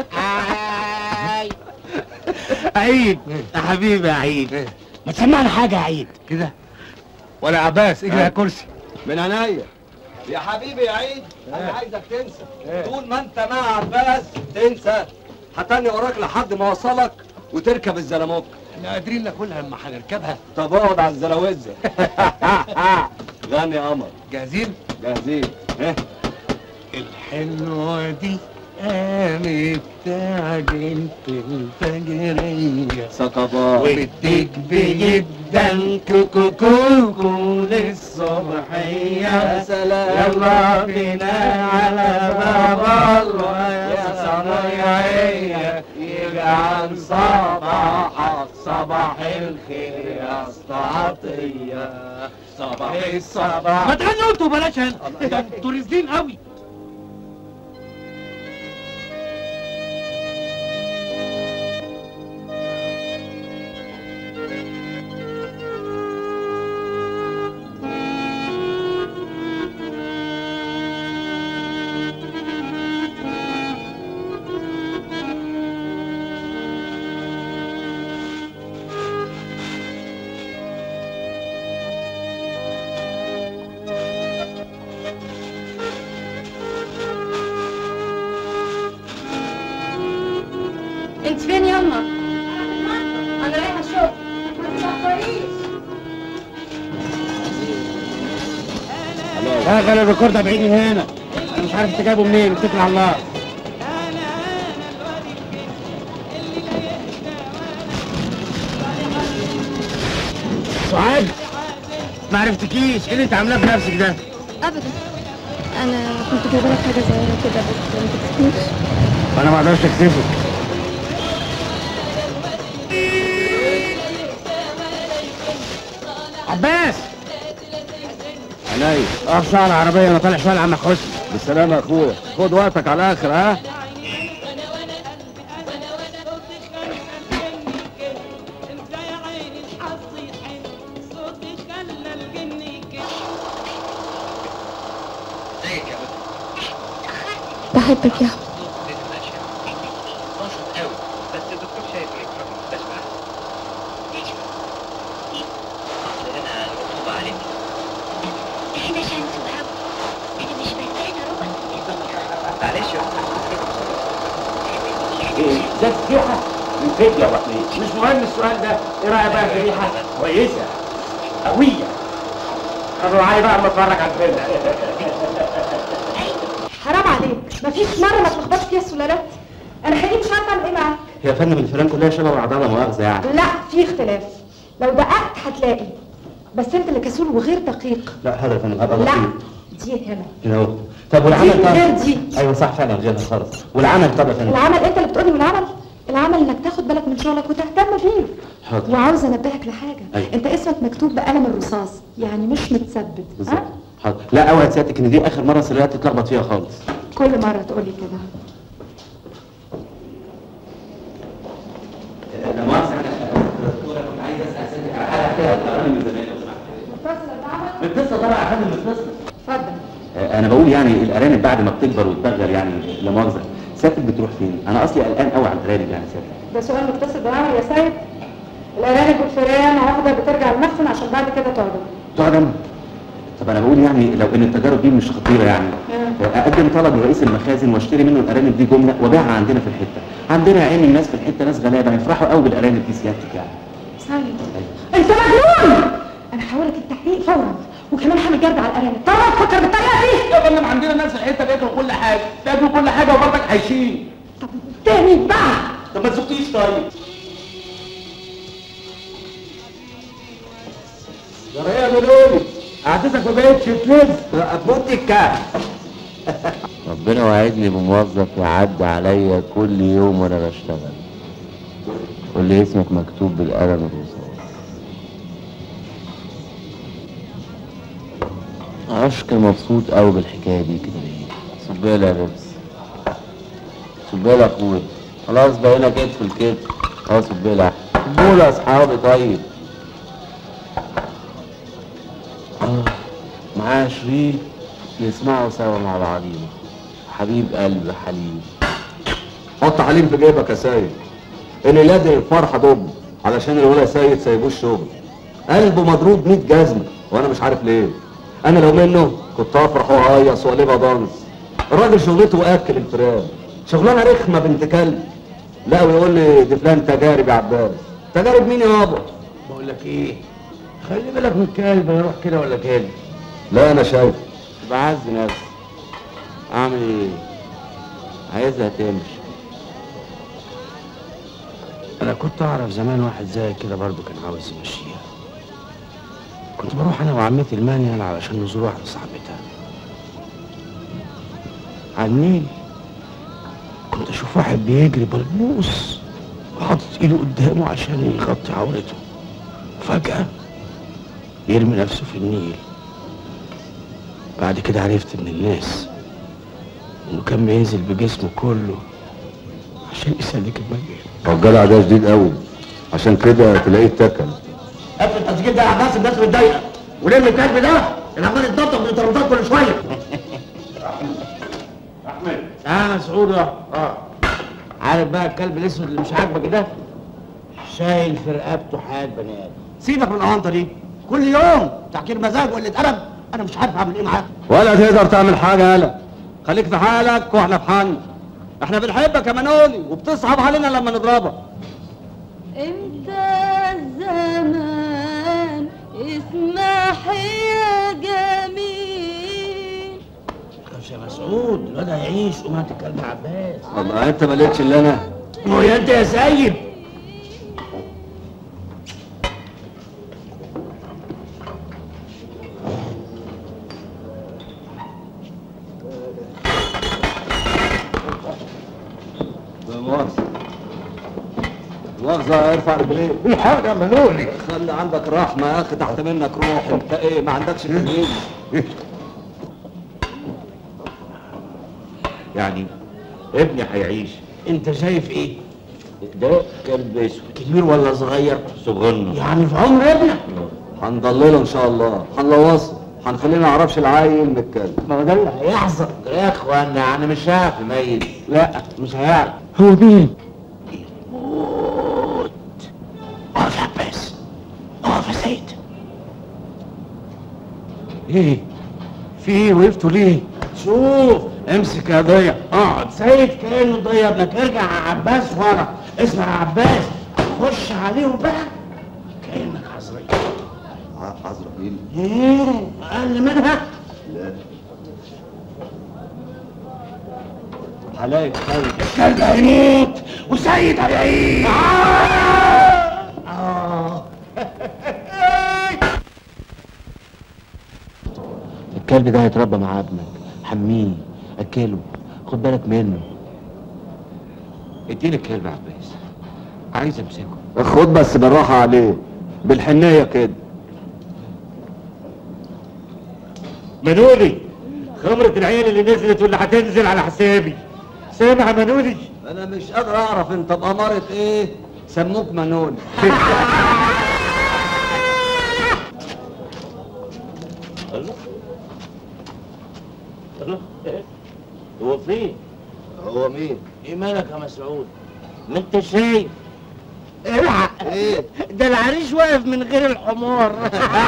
عيد يا حبيبي يا عيد ما تسمعنا حاجه يا عيد كده ولا عباس اجري على كرسي من عينيا يا حبيبي يا عيد انا عايزك تنسى طول ما انت مع عباس تنسى هتاني وراك لحد ما اوصلك وتركب الزلموك احنا قادرين ناكلها لما هنركبها طب اقعد على الزلاوزه غني يا قمر جاهزين جاهزين ها الحلوه دي قامت تعجن في الفجرية سقطات والديك بيبدأ كوكو كوكو للصبحية يا سلام يلا بينا على باب الله يا صنايعية يجعل صباحك صباح الخير يا استعطية صباح الصباح ما تغنوا انتوا بلاش هنا ده انتوا رزلين قوي انت فين يما انا رايحه الشغل ما تتاخريش شغل الريكورد بعيد من هنا انا مش عارف انت جايبه منين اتكل على الله سعاد ما عرفتكيش ايه اللي انت عاملاه في نفسك ده ابدا انا كنت جايبه لك حاجه صغيره كده بس ما تكسفنيش وانا ما اقدرش اكسفك عباس عينيا اقف شويه على العربيه انا طالع شويه لعم حسني بالسلامة يا اخويا خد وقتك على الاخر ها بحبك يا أحمد. بس الدكتور شايف ايه في المستشفى هنا مكتوب عليك احنا شمس وهوا انا مش بستنى ربع معلش ايه ده ريحه من فدية ولا ايه مش مهم السؤال ده ايه رايك بقى في ريحه كويسه قويه خدوا معايا بقى اما اتفرج على الفيلم حرام عليك مفيش مره ما تلخبطش فيها السلالات انا حقيقي مش عارفه اعمل ايه معاك يا فندم الفيران كلها شبه بعضها لا مؤاخذه يعني لا في اختلاف لو دققت هتلاقي بس انت اللي كسول وغير دقيق لا هذا يا فندم ابقى لا بسيط دي هنا هنا اهو طب والعمل دي غير دي ايوه صح فعلا غيرها خالص والعمل طب يا فندم العمل انت اللي بتقولي من العمل العمل انك تاخد بالك من شغلك وتهتم بيه حاضر وعاوزه انبهك لحاجه أيوة. انت اسمك مكتوب بقلم الرصاص يعني مش متثبت بالظبط ها حاضر لا اوعى سيادتك ان دي اخر مره السلالات تتلخبط فيها خالص كل مره تقولي كده لا مؤاخذه كنت عايز اسال سيادتك على حاجه فيها القرار من زمان لو سمحت متصل طبعا يا فندم متصل اتفضل انا بقول يعني الارانب بعد ما بتكبر وتبغر يعني لا مؤاخذه سيادتك بتروح فين؟ انا اصلي قلقان قوي على الارانب يعني سيادتك ده سؤال متصل بالعمل يا سيد الارانب والفئران عقده بترجع المخزن عشان بعد كده تعدم تعدم طب انا بقول يعني لو ان التجارب دي مش خطيره يعني اقدم طلب لرئيس المخازن واشتري منه الارانب دي جمله وابيعها عندنا في الحته عندنا يا عيني الناس في الحته ناس غلابه هيفرحوا قوي بالارانب دي سيادتك يعني سيد انت مجنون انا هحولك التحقيق فورا وكمان هعمل جرد على الارانب طبعا تفكر بالطريقه دي يا فندم عندنا ناس في الحته بياكلوا كل حاجه بياكلوا كل حاجه وبرضك عايشين تاني بقى طب ما تسوقيش طيب يا ريا بلولي قعدتك ما بقتش تلف هتموت الكعب ربنا وعدني بموظف يعدي عليا كل يوم وانا بشتغل قول لي اسمك مكتوب بالقلم الرصاص معرفش كان مبسوط قوي بالحكايه دي كده ليه صبيها لي يا بيبس صبيها لي يا اخويا خلاص بقينا كتف الكتف اه صبيها لي صبوا لي يا اصحابي طيب آه، معاه شريط يسمعوا سوا مع بعضينا حبيب قلب حليم حط حليم في جيبك يا سيد اللي لازم الفرحه ضب علشان الولد سيد سايبوه الشغل قلبه مضروب 100 جزمه وانا مش عارف ليه انا لو منه كنت افرح واهيص واقلبها دانس الراجل شغلته اكل الفراخ شغلانه رخمه بنت كلب لا ويقول لي دي فلان تجارب يا عباس تجارب مين يابا بقول لك ايه خلي بالك من الكلب يروح كده ولا كده لا انا شايف بعز نفسي اعمل ايه عايزها تمشي انا كنت اعرف زمان واحد زي كده برضه كان عاوز يمشيها كنت بروح انا وعمتي المانيال علشان نزور واحده صاحبتها على النيل كنت اشوف واحد بيجري بلبوس وحاطط ايده قدامه عشان يغطي عورته فجأة يرمي نفسه في النيل بعد كده عرفت من الناس انه كان بينزل بجسمه كله عشان يسلك الميت هو الجدع ده شديد قوي عشان كده تلاقيه اتكل قبل التسجيل ده يا عباس الناس متضايقه ولم الكلب ده اللي عمال يتنطط من الترابيزات كل شويه احمد اه مسعود اه اه عارف بقى الكلب الاسود اللي مش عاجبك ده شايل في رقبته حياه بني ادم سيبك من الاونطه دي كل يوم تحكير مزاج وقله ادب انا مش عارف اعمل ايه معاك ولا تقدر تعمل حاجه يالا خليك في حالك واحنا في حالنا احنا بنحبك يا منولي وبتصعب علينا لما نضربك امتى الزمان اسمح يا جميل مش يا مسعود الواد هيعيش قوم هات الكلب عباس والله انت ما لقيتش الا انا ما هو يا انت يا سيد لا مؤاخذة مؤاخذة ارفع رجليك في حاجة يا منولي خلي عندك رحمة يا اخي تحت منك روح انت ايه ما عندكش تمييز يعني ابني هيعيش انت شايف ايه ده كلب اسود كبير ولا صغير صغنن يعني في عمر ابنك هنضلله ان شاء الله هنلوصه هنخليه ما يعرفش العيل من الكلب ما هو ده اللي هيحصل يا اخوانا انا مش هعرف اميز لا مش هيعرف هو مين الموت اقف يا عباس اقف يا سيد ايه في ايه وقفتوا ليه شوف امسك يا ضيع اقعد سيد كانه ضيع ابنك ارجع يا عباس ورا اسمع يا عباس خش عليهم بقى كانك عزرائيل عزرائيل ايه اقل منها لا هلاقي الكلب الكلب هيموت وسيد هيعيش آه. الكلب ده هيتربى مع ابنك حميه اكله خد بالك منه اديني الكلب يا عباس عايز امسكه خد بس بالراحة عليه بالحنية كده منولي خمرة العيال اللي نزلت واللي هتنزل على حسابي سامع يا منولي انا مش قادر اعرف انت بأمارة ايه سموك منون الله الله إيه؟ هو فين؟ هو مين؟ ايه مالك يا مسعود؟ ما انت شايف الحق ايه؟ ده العريش واقف من غير الحمار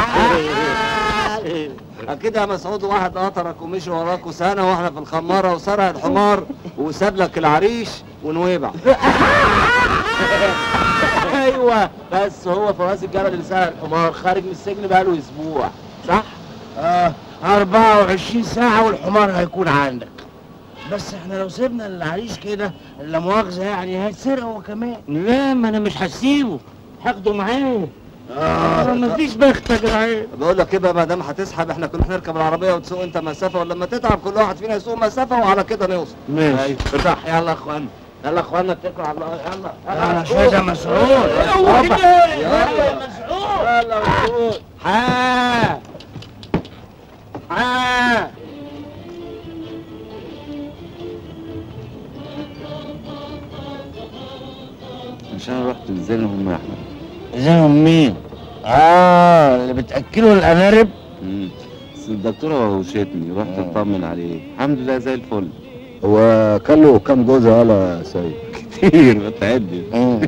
اكيد يا مسعود واحد قطرك ومشي وراك سنة واحنا في الخمارة وسرق الحمار وساب لك العريش ونويبع ايوه بس هو فواز الجبل اللي سرق الحمار خارج من السجن بقاله اسبوع صح؟ اه 24 ساعة والحمار هيكون عندك بس احنا لو سيبنا العريش كده لا مؤاخذة يعني هيتسرق هو كمان لا ما انا مش هسيبه هاخده معايا اه مفيش بخت يا جدعان بقول لك ايه بقى ما دام هتسحب احنا كنا هنركب العربية وتسوق انت مسافة ولما تتعب كل واحد فينا يسوق مسافة وعلى كده نوصل ماشي صح يلا يا اخوانا يلا يا اخوانا اتكلوا على الله يلا يلا مش عايز يا مسعود يلا. يلا يا مسعود يلا يا مسعود ها ها عشان رحت زينهم يا احمد زينهم مين؟ اه اللي بتاكلوا الانارب مم. بس الدكتورة وشتني رحت اطمن عليه الحمد لله زي الفل هو كان له كام جوزة يالا يا سيد كتير ما تعدش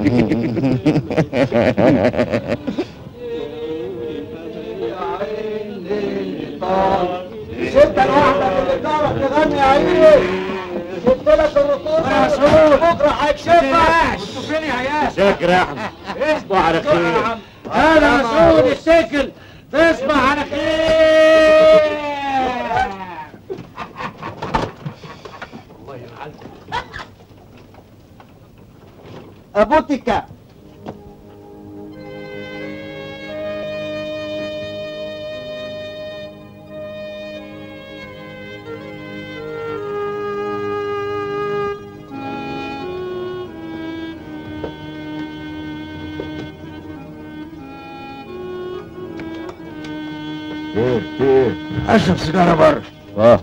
شد لوحدك اللي بتعرف تغني يا عيني شد لك الرطوبة يا مسعود بكرة هيكشفك انتوا فين يا عيال؟ شاكر يا احمد تصبح على خير هلا هلا مسعود السكل تصبح على خير ابوتيكا ايه ايه اشرب سيجاره بره اه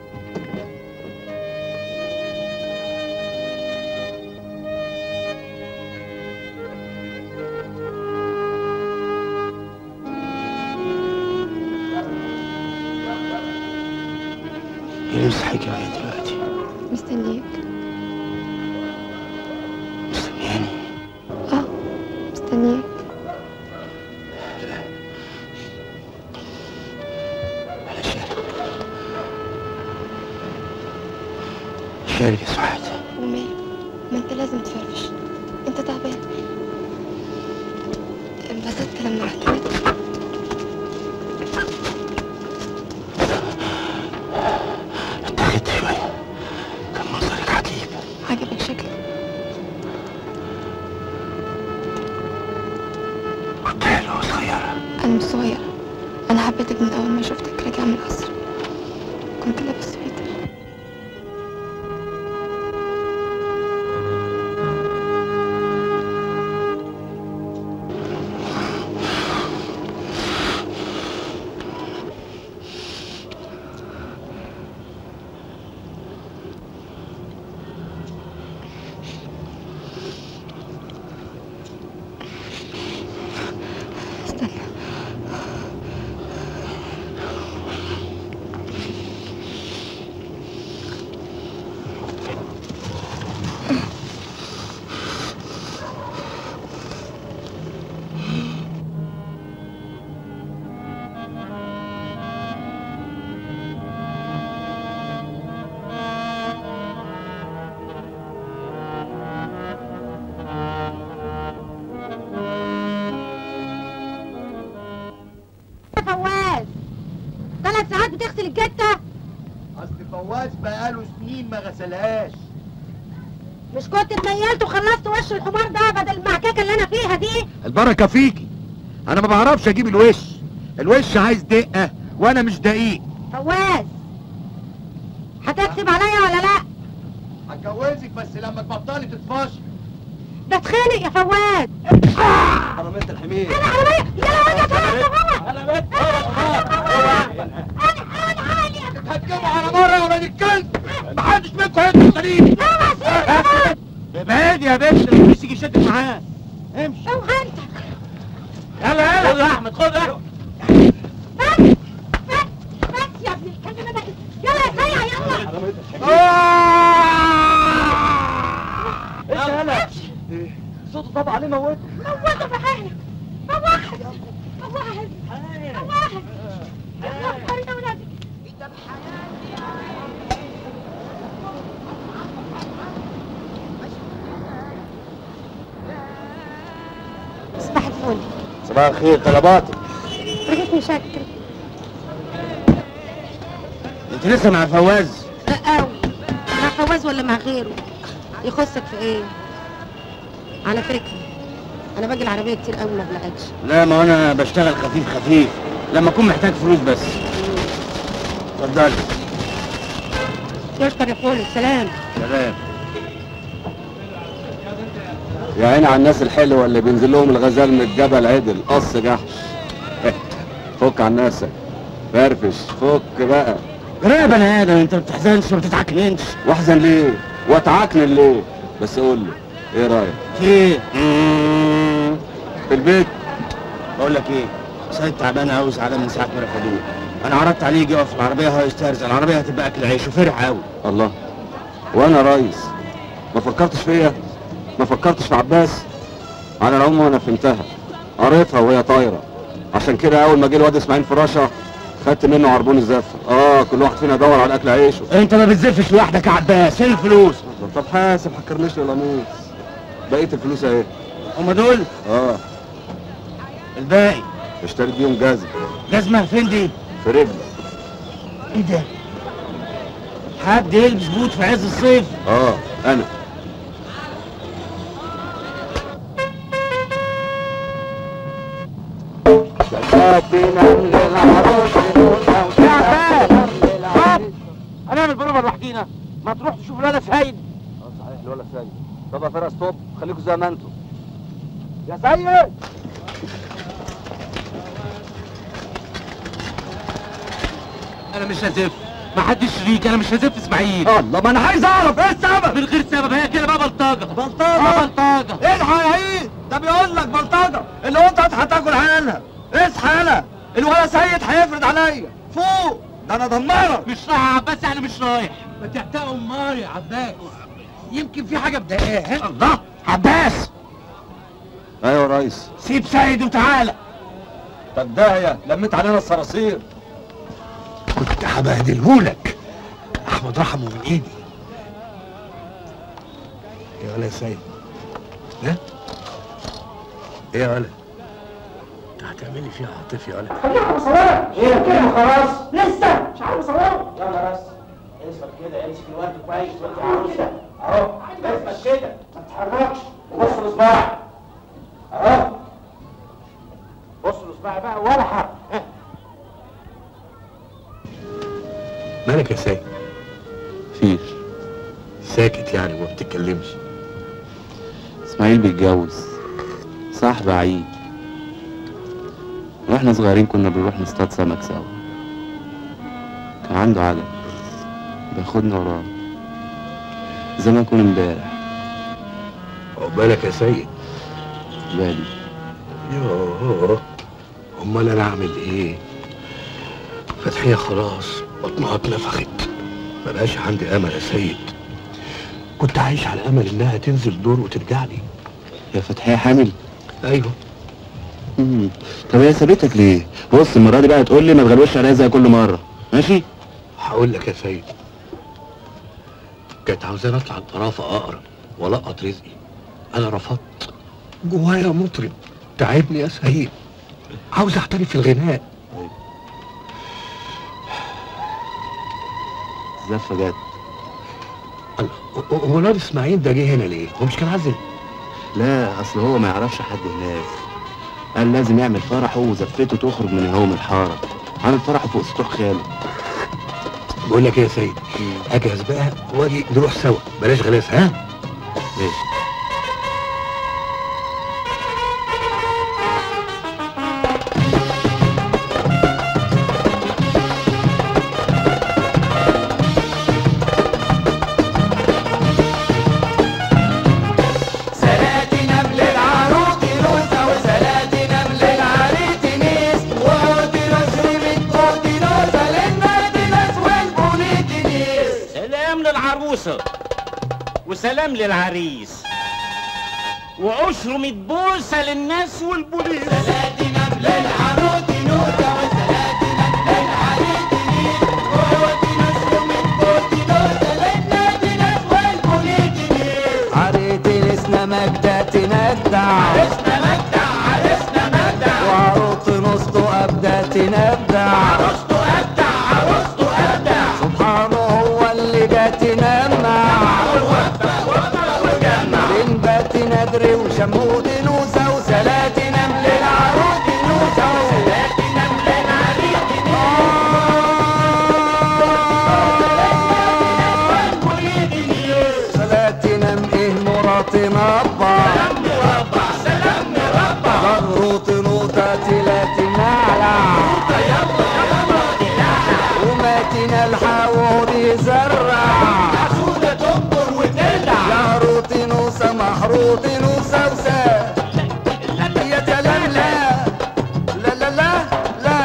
ايه اللي صحيك معايا دلوقتي مستنياك مستنياني اه مستنياك انا شارب شارب يا سعاد وماله ما انت لازم تفرفش انت تعبان انبسطت لما اعتمدت انتخت شوية كان منظرك عجيب عجبك شكلي كنت حلوة وصغيرة انا مش صغيرة انا حبيتك من اول ما شفتك راجع من القصر كنت لابس سويتر استنى فواز ثلاث ساعات بتغسل الجتة اصل فواز بقاله سنين ما غسلهاش مش كنت اتنيلت وخلصت وش الحمار ده بدل المعكاكة اللي انا فيها دي البركه فيكي انا ما بعرفش اجيب الوش الوش عايز دقه وانا مش دقيق فواز هتكذب عليا ولا لا هتجوزك بس لما تبطلي تتفشي بتخانق يا فواز حرامية الحمير انا عربية يلا وجهك انا بيت هتجيبوا على مرة ولا الكلب محدش منكم هيدخل سليم ابعد يا بنت مش تيجي شدك معاه امشي اوعى انت يلا يلا خد يا احمد خد يا احمد بس يا ابن الكلب ده يلا يا سيع يلا ايش هلا صوته طبعا عليه موت موته بحالك فواز فواز فواز يلا خلينا ولادك صباح الفل صباح الخير طلباتك رجعت مشكل انت لسه مع فواز لا قوي مع فواز ولا مع غيره يخصك في ايه على فكرة انا باجي العربية كتير قوي ما بلاقيكش لا ما انا بشتغل خفيف خفيف لما اكون محتاج فلوس بس اتفضلي يشكر يا فول السلام سلام يا عيني على الناس الحلوه اللي بينزل لهم الغزال من الجبل عدل قص جحش فك عن نفسك فرفش فك بقى يا بني ادم انت ما بتحزنش وما بتتعكننش واحزن ليه واتعكنن ليه بس قول لي ايه رايك في ايه في البيت بقول لك ايه سيد تعبان قوي زعلان من ساعه ما رفضوه انا عرضت عليه يجي يقف في العربيه هو يسترزق العربيه هتبقى اكل عيش وفرح قوي الله وانا ريس ما فكرتش فيا ما فكرتش في عباس على العموم انا فهمتها قريتها وهي طايره عشان كده اول ما جه الواد اسماعيل فراشه خدت منه عربون الزفه اه كل واحد فينا يدور على اكل عيشه انت ما بتزفش لوحدك يا عباس فين الفلوس طب حاسب حكرنيش يا لميس بقيه الفلوس اهي هم دول اه الباقي اشتريت بيهم جزم جزمه فين دي في رجلي ايه ده حد يلبس بوت في عز الصيف اه انا هنعمل بروفه لوحدينا ما تروح تشوف الولد سعيد اه صحيح الولد سيد طب يا فرقه ستوب خليكم زي ما انتم يا سيد انا مش هزف ما حدش شريك انا مش هزف اسماعيل الله ما انا عايز اعرف ايه السبب من غير سبب هي كده بقى بلطجه بلطجة اه بلطجه الحق يا عيد ده بيقول لك بلطجة اللي انت هتاكل عنها اصحى انا الولا سيد هيفرض عليا فوق ده انا دمرك مش رايح يا عباس يعني مش رايح ما تعتقوا امال يا عباس يمكن في حاجه مضايقاه الله عباس ايوه يا ريس سيب سيد وتعالى طب داهيه لميت علينا الصراصير كنت هبهدلهولك احمد رحمه من ايدي يا ولا يا سيد ها ايه يا ولا انت هتعملي فيها عاطفي يا ولا خليها مصورة ايه كده خلاص لسه مش عارف اصوره يلا بس اثبت كده امسك الورد كويس وانت عروسه اهو اثبت كده ما تتحركش وبص لصباعي اهو بص لصباعي بقى ولا حرف ها. مالك يا سيد فيش ساكت يعني وما بتتكلمش اسماعيل بيتجوز صاحب عيد واحنا صغيرين كنا بنروح نصطاد سمك سوا كان عنده عجل بياخدنا وراه زي ما يكون امبارح عقبالك يا سيد بالي يوه امال انا اعمل ايه فتحية خلاص بطنها اتنفخت مبقاش عندي امل يا سيد كنت عايش على امل انها تنزل دور وترجع لي يا فتحية حامل ايوه مم. طب هي سابتك ليه بص المرة دي بقى تقول لي ما تغلوش عليها زي كل مرة ماشي هقول لك يا سيد كانت عاوزاني اطلع الطرافة اقرا والقط رزقي انا رفضت جوايا مطرب تعبني يا سيد عاوز احترف في الغناء زفة جت الله هو الواد اسماعيل ده جه هنا ليه؟ هو مش كان عازل؟ لا اصل هو ما يعرفش حد هناك قال لازم يعمل فرحه وزفته تخرج من هو من الحاره عامل فرحه فوق سطوح خاله بقول لك ايه يا سيد اجهز بقى واجي نروح سوا بلاش غلاسه ها؟ ماشي سلاتي نمل العروق روسة وسلاتي نمل العريق نيس وعودي رجل من قوتي نوسة للمدينة والبوليت نيس سلام للعروسة وسلام للعريس وعشر متبوسة للناس والبوليس سلاتي نمل العروق نوسة وسلاتي نمل العريق نيس وعودي رجل من قوتي نوسة للمدينة والبوليت نيس عريتي لسنا مجدة تندع عرسنا مجدع عرسنا مجدع وعروض نصته أبدأ تنبدع عروسته أبدع عروسته أبدع سبحانه هو اللي جا تنمع بنبات ندري وشمود نوسة وسلاتي نمل العروض نوسة وسلاتي نمل العريق سلاتي نم ايه مراتي نبع سلام مربع سلام مربع غروط نوطة تلاتي نعلع يلا يلا وماتنا الحاور يزرع حسودة تنطر وتدلع يا روطي نوسة محروطي نوسة وسا يا سلام لا لا لا لا لا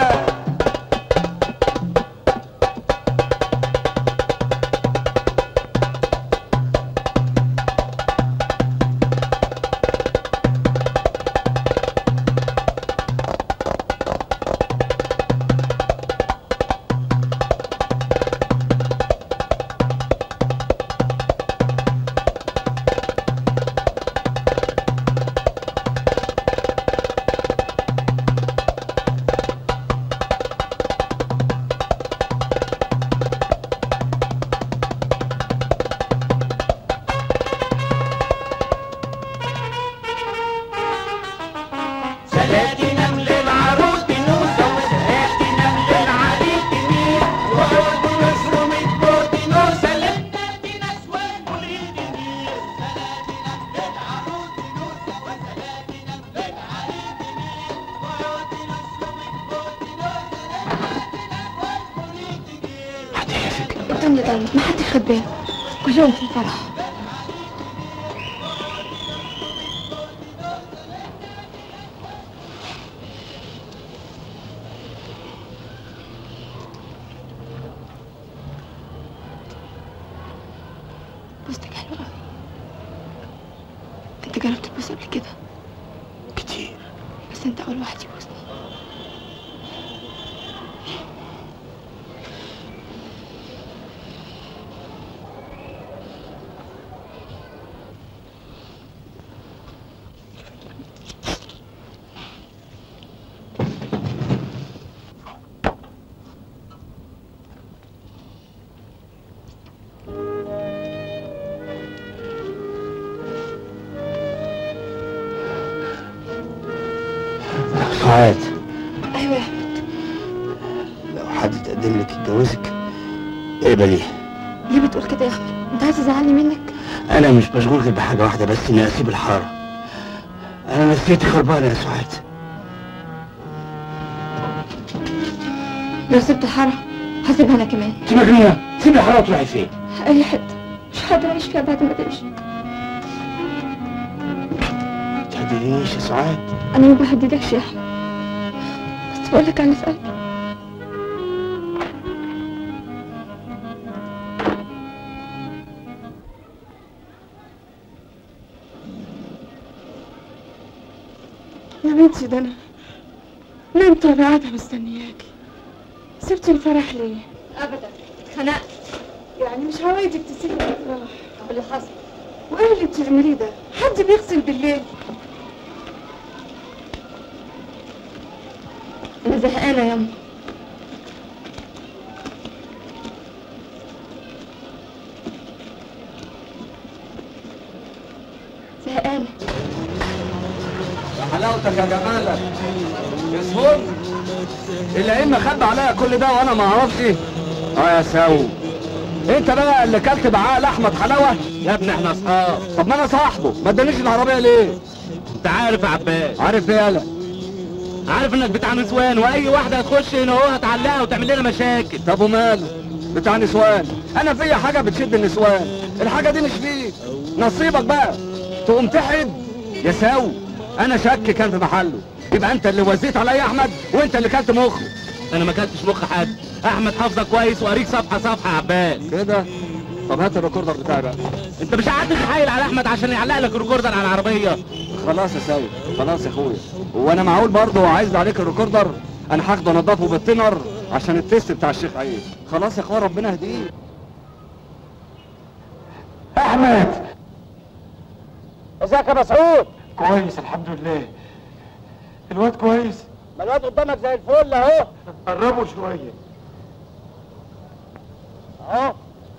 سلاتي نمل العروس بنوسة وسلاتي نمل العريق مين وعود نصر من بوت نوسة للنادي نسوى المريد مين سلاتي نمل العروس بنوسة وسلاتي نمل العريق مين وعود نصر من بوت نوسة للنادي نسوى المريد مين الدنيا ضلمت ما حدش خد باله كلهم في الفرح بوستك حلوة قوي انت جربت تبوس قبل كده كتير بس انت اول واحد يبوسني سعاد ايوه يا احمد لو حد تقدم لك يتجوزك اقبليه ليه بتقول كده يا احمد انت عايز تزعلني منك انا مش مشغول غير بحاجه واحده بس اني اسيب الحاره انا نفسيتي خربانه يا سعاد لو سبت الحاره هسيبها انا كمان انت مجنونه سيب الحاره وتروحي فين اي حته مش هقدر اعيش فيها بعد ما تمشي ما تهددنيش يا سعاد انا ما بهددكش يا احمد بس بقول لك على اللي في قلبي يا بنتي ده انا نمت وانا قاعده مستنياكي سبتي الفرح ليه؟ ابدا اتخنقت يعني مش عوايدك تسيبي الافراح طب اللي حصل وايه اللي بتعمليه ده؟ حد بيغسل بالليل انا زهقانه يا أمي زهقانه يا حلاوتك يا جمالك يسهل العلم خبى عليا كل ده وانا ما اعرفش اه يا ساو انت بقى اللي كلت بعقل احمد حلاوه يا ابني احنا اصحاب طب ما انا صاحبه ما ادانيش العربيه ليه انت عارف يا عباس عارف ايه يالا عارف انك بتاع نسوان واي واحده هتخش هنا اهو هتعلقها وتعمل لنا مشاكل طب وماله بتاع نسوان انا فيا حاجه بتشد النسوان الحاجه دي مش فيك نصيبك بقى تقوم تحب يا ساو انا شك كان في محله يبقى انت اللي وزيت عليا يا احمد وانت اللي كلت مخه انا ما كلتش مخ حد احمد حافظك كويس وقريك صفحه صفحه يا عباس كده طب هات الريكوردر بتاعي بقى انت مش قاعد تتحايل على احمد عشان يعلق لك الريكوردر على العربيه خلاص يا سيد خلاص يا اخويا وانا معقول برضه عايز عليك الريكوردر انا هاخده انضفه بالتنر عشان التيست بتاع الشيخ عيد خلاص يا اخويا ربنا يهديه احمد ازيك يا مسعود كويس الحمد لله الواد كويس ما الواد قدامك زي الفل اهو قربوا شويه اهو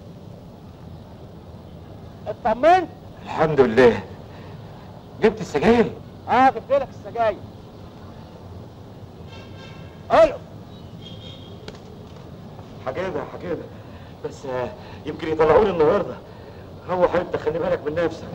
اطمنت الحمد لله جبت السجاير اه جبت لك السجاير الو حاجابه حاجابه بس آه، يمكن يطلعوني النهارده روح انت خلي بالك من نفسك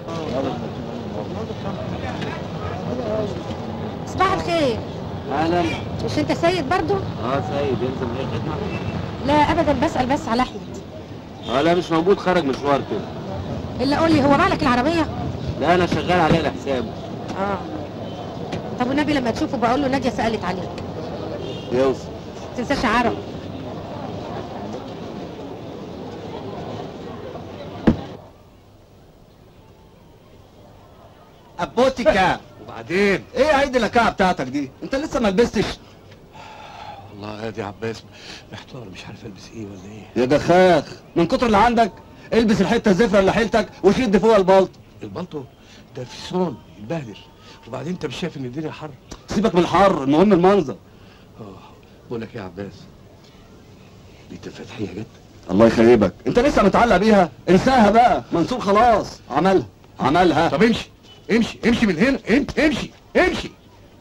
صباح الخير اهلا مش انت سيد برضو اه سيد يلزم ايه خدمه لا ابدا بسال بس على احمد اه لا مش موجود خرج مشوار كده الا قول لي هو معلك العربيه لا انا شغال عليه لحسابه اه طب والنبي لما تشوفه بقول له ناديه سالت عليك يوصل ما تنساش عرب ابوتيكا وبعدين ايه عيد الكعه بتاعتك دي انت لسه ما لبستش والله يا دي عباس محتار مش عارف البس ايه ولا ايه يا دخاخ من كتر اللي عندك البس الحته الزفره اللي حيلتك وشد فوق البلط البلطو ده في صون يتبهدل وبعدين انت مش شايف ان الدنيا حر سيبك من الحر المهم المنظر اه بقول لك ايه يا عباس بيت الفتحيه جت الله يخيبك انت لسه متعلق بيها انساها بقى منصور خلاص عملها عملها طب امشي امشي امشي من هنا انت امشي امشي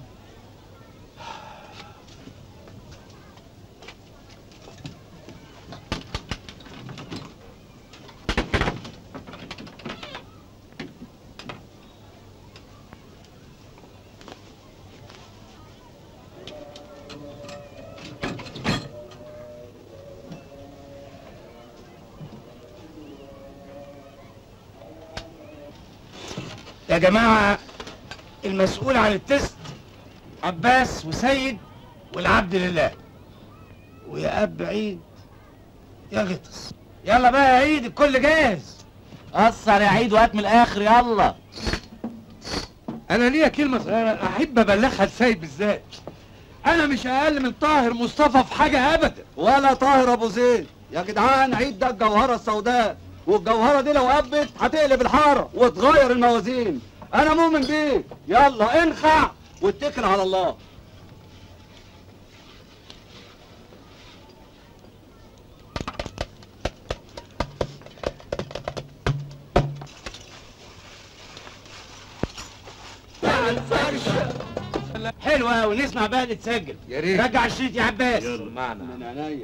يا جماعة المسؤول عن التست عباس وسيد والعبد لله ويا اب عيد يا غطس يلا بقى يا عيد الكل جاهز قصر يا عيد وهات من الاخر يلا انا ليا كلمة صغيرة احب ابلغها لسيد بالذات انا مش اقل من طاهر مصطفى في حاجة ابدا ولا طاهر ابو زيد يا جدعان عيد ده الجوهره السوداء والجوهره دي لو قبت هتقلب الحاره وتغير الموازين انا مؤمن بيك يلا انخع واتكل على الله حلو قوي نسمع بقى نتسجل يا ريت. رجع الشريط يا عباس معنا من عينيا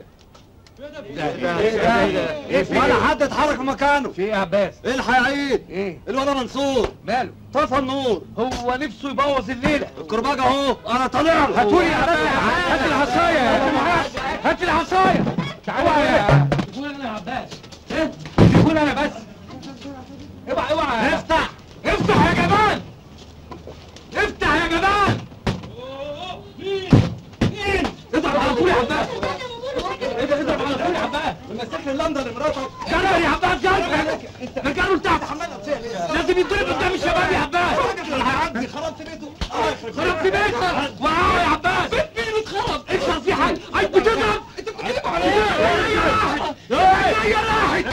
ايه في ولا إيه؟ حد اتحرك من مكانه في ايه يا عباس الحق يا عيد ايه الولد منصور ماله طفى النور هو نفسه يبوظ الليله الكرباج اهو انا طالع له هاتولي يا عباس هات العصايه يا جماعه هات العصايه تعالى يا يقول انا يا عباس ايه يقول انا بس اوعى اوعى افتح افتح يا جمال افتح يا جمال مين مين اضرب على طول يا عباس اضرب على طول يا عباس مسك لي لندن مراتك جرى يا عباس جرى مكانه تحت لازم يتضرب قدام الشباب يا عباس هيعدي خربت بيته خربت بيتك وقعوا يا عباس بيت مين اتخرب اكسر في حاجه عايز بتضرب انت بتتكلم على ايه يا راحت يا راحت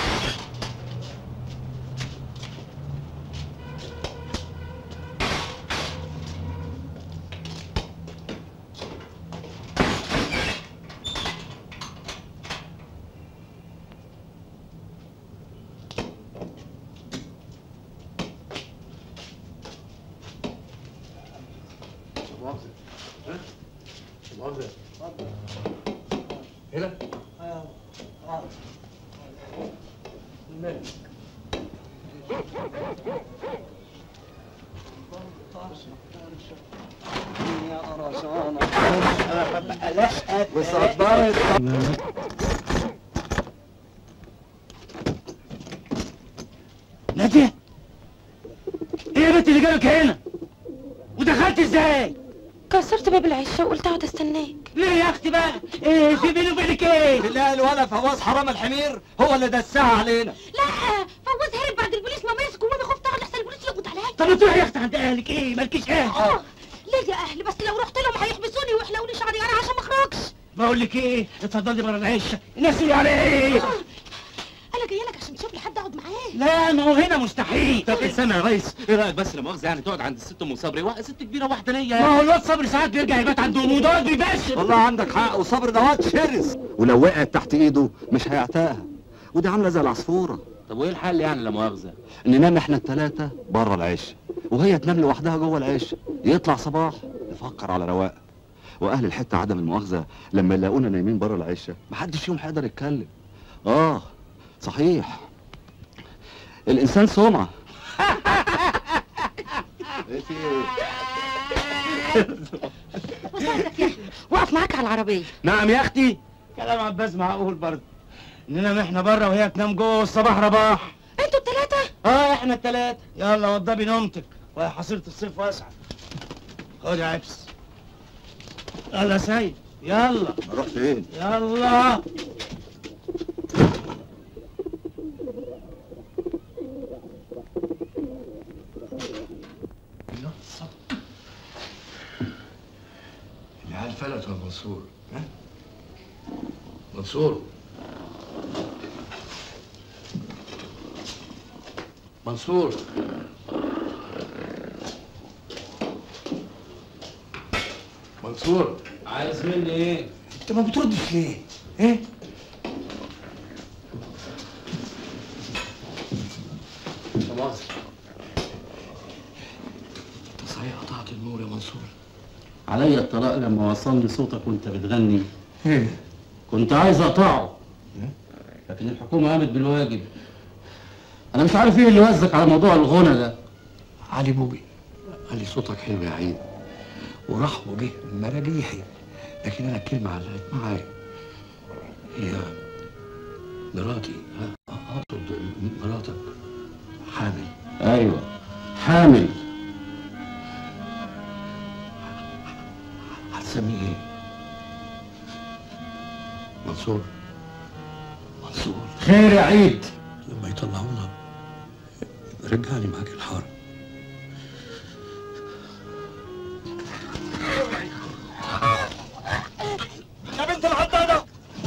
هنا وصدرت نادية ايه يا بنت اللي جابك هنا ودخلت ازاي كسرت باب العشه وقلت اقعد استناك ليه يا اختي بقى ايه في بيني وبينك ايه لا الولد فواز حرام الحمير هو اللي دسها علينا لا فوز هرب بعد البوليس ما مسكه وانا خفت اقعد احسن البوليس يقبض عليا طب ما تروحي يا اختي عند اهلك ايه مالكيش اهل اه ليه يا اهلي بس لو رحت لهم هيحبسوني ويحلقوا لي شعري انا عشان ما اخرجش بقول لك ايه اتفضلي بره العشه الناس اللي على ايه انا جايه لك عشان تشوف لي حد اقعد معاه لا ما هو هنا مستحيل طب استنى يا ريس ايه رايك بس لا مؤاخذه يعني تقعد عند الست ام صبري واحده ست كبيره وحدانيه ما هو الواد صبري ساعات بيرجع يبات عندهم وده بيبشر والله عندك حق وصبر ده واد شرس ولو وقعت تحت ايده مش هيعتقها ودي عامله زي العصفوره طب وايه الحل يعني لا مؤاخذه ننام احنا التلاتة بره العش وهي تنام لوحدها جوه العش يطلع صباح نفكر على رواق واهل الحته عدم المؤاخذه لما يلاقونا نايمين بره العشه محدش فيهم هيقدر يتكلم اه صحيح الانسان سمعه ايه في ايه وسعدك يا احمد واقف معاك على العربيه نعم يا اختي كلام عباس معقول برضه ننام احنا بره وهي تنام جوه والصباح رباح انتوا التلاته اه احنا التلاتة يلا وضبي نومتك ويا حصيرة الصيف واسعة خد يا عبس يلا يا سيد يلا اروح فين يلا العيال فلت يا منصور ها؟ منصور منصور منصور عايز مني ايه؟ انت ما بتردش ليه؟ ايه؟ لا مؤاخذة انت صحيح قطعت النور يا منصور عليا الطلاق لما وصلني صوتك وانت بتغني ايه؟ كنت عايز اقطعه لكن الحكومه قامت بالواجب انا مش عارف ايه اللي وزك على موضوع الغنى ده علي بوبي قال لي صوتك حلو يا عيد وراح وجه مراجيحي لكن انا الكلمه علقت معايا هي مراتي ها اقصد مراتك حامل ايوه حامل هتسميه ايه؟ منصور منصور خير يا عيد لما يطلعونا يبقى رجعني معاك الحاره يا بنت العضاضة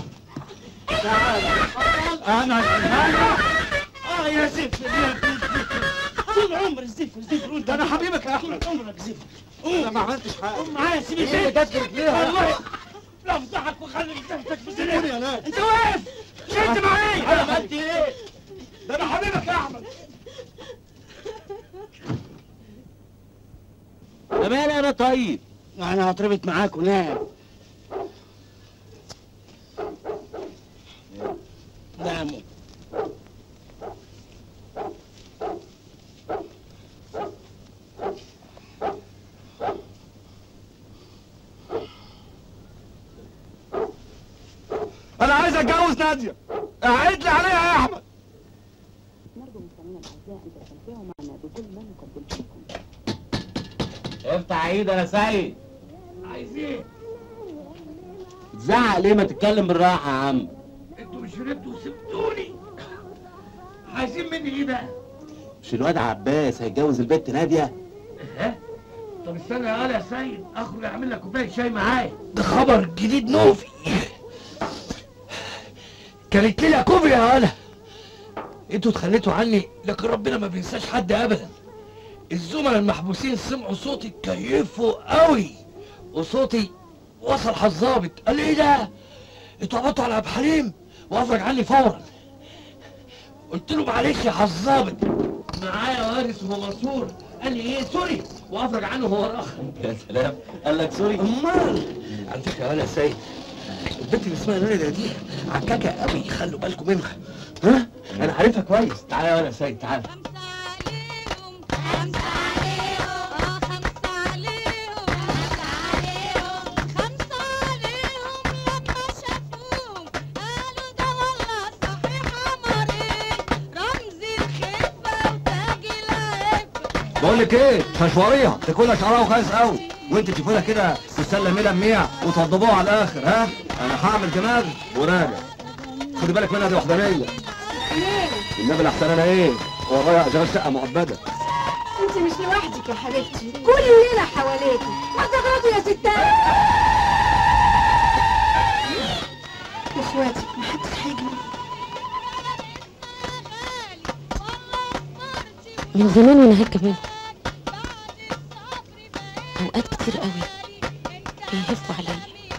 انا انا اه يا زفر يا ابن الزفر طول عمرك زفر زفر وانت انا حبيبك يا احمد عمرك زفر انا ما عملتش حاجه قوم معايا سيب ايه البيت جت رجليها؟ والله لا افضحك واخلي رجلتك في سيبوني يا سنين ناس. انت واقف شد معايا انا عملت ايه ده انا حبيبك يا احمد ده مالي انا طيب انا هتربط معاك ونام ناموا انا عايز اتجوز ناديه اعد لي عليها يا احمد نرجو مستمعينا الاعزاء ان تستمتعوا معنا بكل ما نقدمه لكم افتح عيد يا سيد عايز ايه؟ تزعق ليه ما تتكلم بالراحه يا عم انتوا مش شربتوا وسبتوني عايزين مني ايه بقى؟ مش الواد عباس هيتجوز البت ناديه ها؟ طب استنى يا يا سيد اخرج اعمل لك كوبايه شاي معايا ده خبر جديد نوفي كانت ليله كوبري يا هلا انتوا اتخليتوا عني لكن ربنا ما بينساش حد ابدا الزملاء المحبوسين سمعوا صوتي كيفوا قوي وصوتي وصل حظابط قال لي ايه ده انتوا قبضتوا على ابو حليم وافرج عني فورا قلت له معلش يا حظابط معايا وارث ومنصور قال لي ايه سوري وافرج عنه هو الاخر يا سلام قال لك سوري امال على فكره انا سيد البنت اللي اسمها ناديه دي عكاكه قوي خلوا بالكم منها ها انا عارفها كويس تعالى يا ولا سيد تعالى بقول لك ايه ششوريها تاكلها شعرها وخايس قوي وانت تشوفوها كده تسلمي لميع وتوضبوها على الاخر ها انا هعمل دماغ وراجع خدي بالك منها دي وحدانيه النبي الاحسن انا ايه ورايا اشغال شقه مؤبده انت مش لوحدك يا حبيبتي كل الليله حواليكي ما تغلطوا يا ستات يا اخواتي ما حدش هيجي من زمان وانا هكا منه اوقات كتير قوي بيهفوا عليا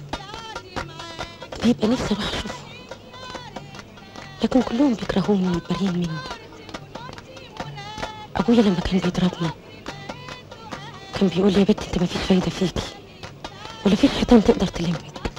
بيبقى نفسي اروح اشوفهم لكن كلهم بيكرهوني ومتبرين مني ابويا لما كان بيضربنا كان بيقول لي يا بنت انت مفيش فايده فيكي ولا في حيطان تقدر تلمك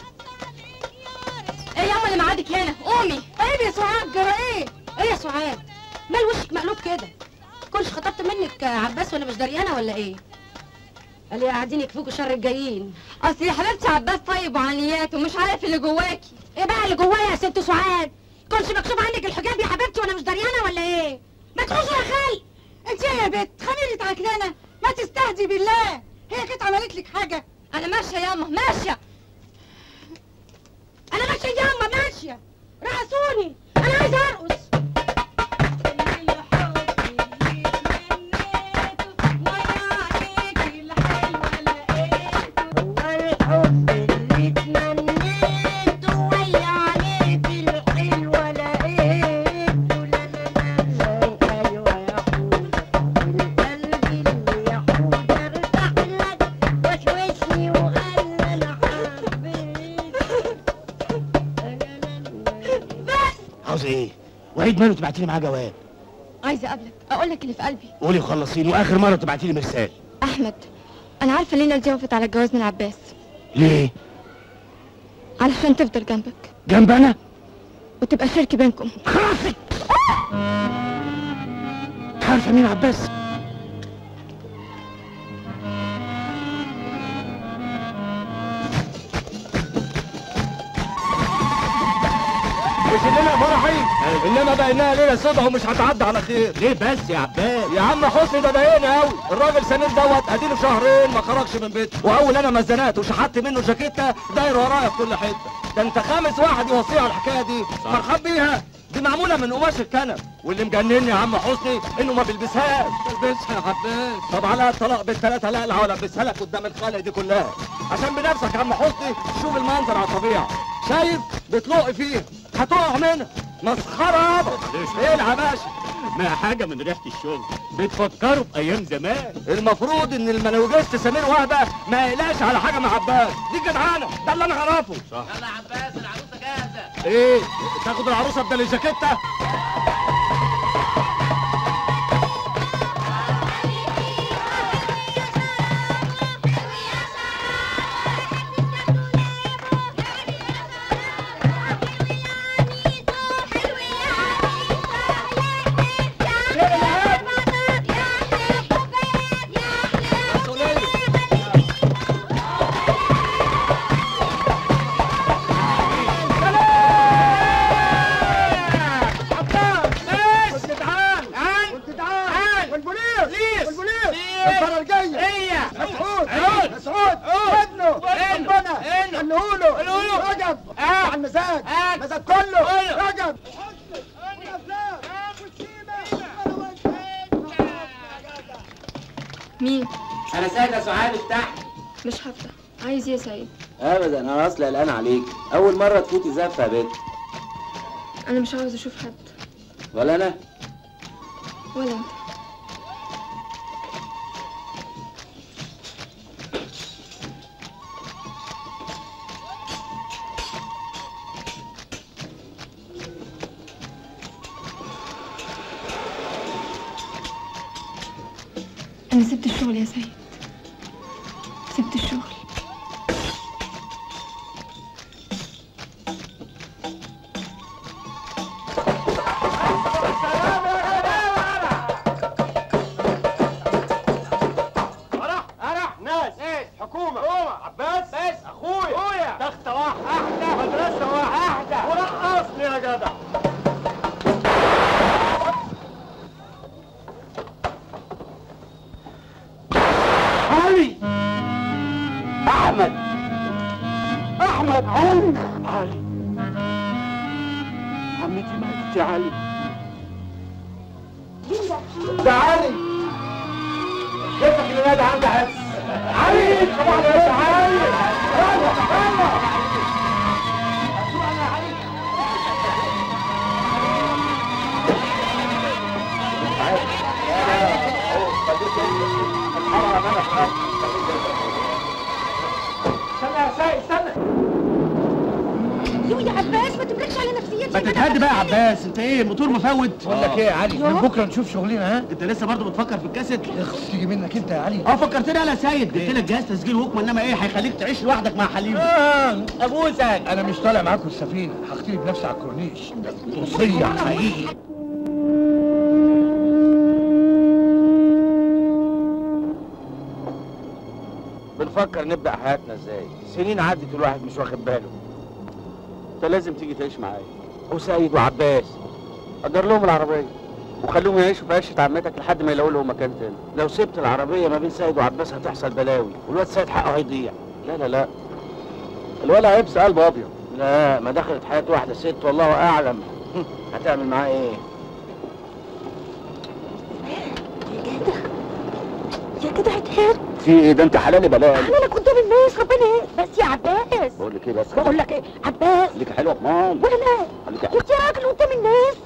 ايه يا اللي معادك هنا قومي عيب يا سعاد جرى ايه ايه يا سعاد مال وشك مقلوب كده كنتش خطبت منك عباس وانا مش دريانه ولا ايه قال لي قاعدين يكفوكوا شر الجايين اصل يا حبيبتي عباس طيب وعنيات ومش عارف اللي جواكي ايه بقى اللي جوايا يا ست سعاد كنتش مكتوب عندك الحجاب يا حبيبتي وانا مش دريانه ولا ايه ما تخشي يا خال انت ايه يا بت خميرة عكنانة ما تستهدي بالله هي كانت عملت لك حاجة انا ماشيه ياما ماشيه انا ماشيه ياما ماشيه رقصوني انا عايزه ارقص عاوز ايه؟ وعيد ماله تبعتي لي معاه جواب عايزه اقابلك اقول لك اللي في قلبي قولي وخلصيني واخر مره تبعتي لي مرسال احمد انا عارفه ليه ناديه وافقت على الجواز من عباس ليه؟ علشان تفضل جنبك جنب انا؟ وتبقى شركه بينكم عارفه مين عباس؟ مش الليله فرحي انما بقى انها ليله سودا ومش هتعدي على خير ليه بس يا عباس يا عم حسني ده ضايقني قوي الراجل سمير دوت اديله شهرين ما خرجش من بيته واول انا مزنات وشحت منه جاكيته داير ورايا في كل حته ده انت خامس واحد يوصيه على الحكايه دي فرحان بيها دي معموله من قماش الكنب واللي مجنني يا عم حسني انه ما بيلبسهاش بيلبسها يا عباس طب على الطلاق بالثلاثه لا لا والبسها لك قدام الخلق دي كلها عشان بنفسك يا عم حسني شوف المنظر على الطبيعه شايف بتلقي فيه هتقع منها مسخره يابا ايه العباشي ما حاجه من ريحه الشغل بتفكروا بايام زمان المفروض ان المنوجست سمير وهبه ما يقلقش على حاجه مع عباس دي جدعانه ده اللي انا اعرفه صح يلا يا عباس العروسه جاهزه ايه تاخد العروسه بدل الجاكيته رجب على المزاج مزاج كله رجب مين؟ انا سيد يا سعاد افتح مش هفتح عايز ايه يا سيد؟ ابدا انا اصلا قلقان عليك اول مره تفوتي زفه يا بنت انا مش عاوز اشوف حد ولا انا ولا انت انا سبت الشغل يا سيد سبت الشغل فرح ناس ناس حكومة حكومة عباس بس اخويا اخويا تختة واحدة مدرسة واحدة ورقصني يا جدع علي احمد احمد علي علي عمتي ماتت يا علي ده علي كيفك اللي نادى عندي حس علي طبعا يا علي يلا يلا استنى يا سايق استنى يو يا عباس ما تملكش على نفسيتي ما تتهدي بقى يا عباس انت ايه الموتور مفوت بقول لك ايه يا علي من بكره نشوف شغلنا ها انت لسه برضه بتفكر في الكاسيت اخس تيجي منك انت يا علي اه فكرتني انا يا سيد قلت لك جهاز تسجيل وكمان انما ايه هيخليك تعيش لوحدك مع حليم آه ابوسك انا مش طالع معاكم السفينه هختلي بنفسي على الكورنيش توصيه حقيقي بنفكر نبدأ حياتنا ازاي سنين عدت الواحد مش واخد باله انت لازم تيجي تعيش معايا وسيد وعباس اجر لهم العربية وخليهم يعيشوا في عيشة عمتك لحد ما يلاقوا لهم مكان تاني لو سبت العربية ما بين سيد وعباس هتحصل بلاوي والواد سيد حقه هيضيع لا لا لا الولد هيبس قلب ابيض لا ما دخلت حياة واحدة ست والله اعلم هتعمل معاه ايه يا جدع اتهد في ايه ده انت حلال بلاوي انا قدام الناس ربنا ايه بس يا عباس بقول لك ايه بس بقول لك ايه عباس خليك حلوه امال ولا لا خليك حلوه قلت يا راجل قدام الناس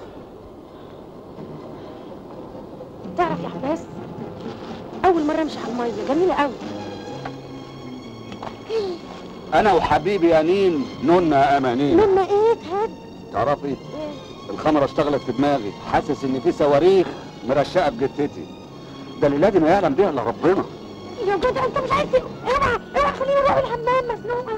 تعرف يا عباس اول مره امشي على الميه جميله قوي انا وحبيبي انين نونا امانين لما ايه اتهد تعرفي الخمرة اشتغلت في دماغي حاسس ان في صواريخ مرشقة بجتتي ده الليلة دي ما يعلم بيها الا ربنا يا جدع انت مش عايز تبقى- اوعى اوعى خليني اروح الحمام مزنوقه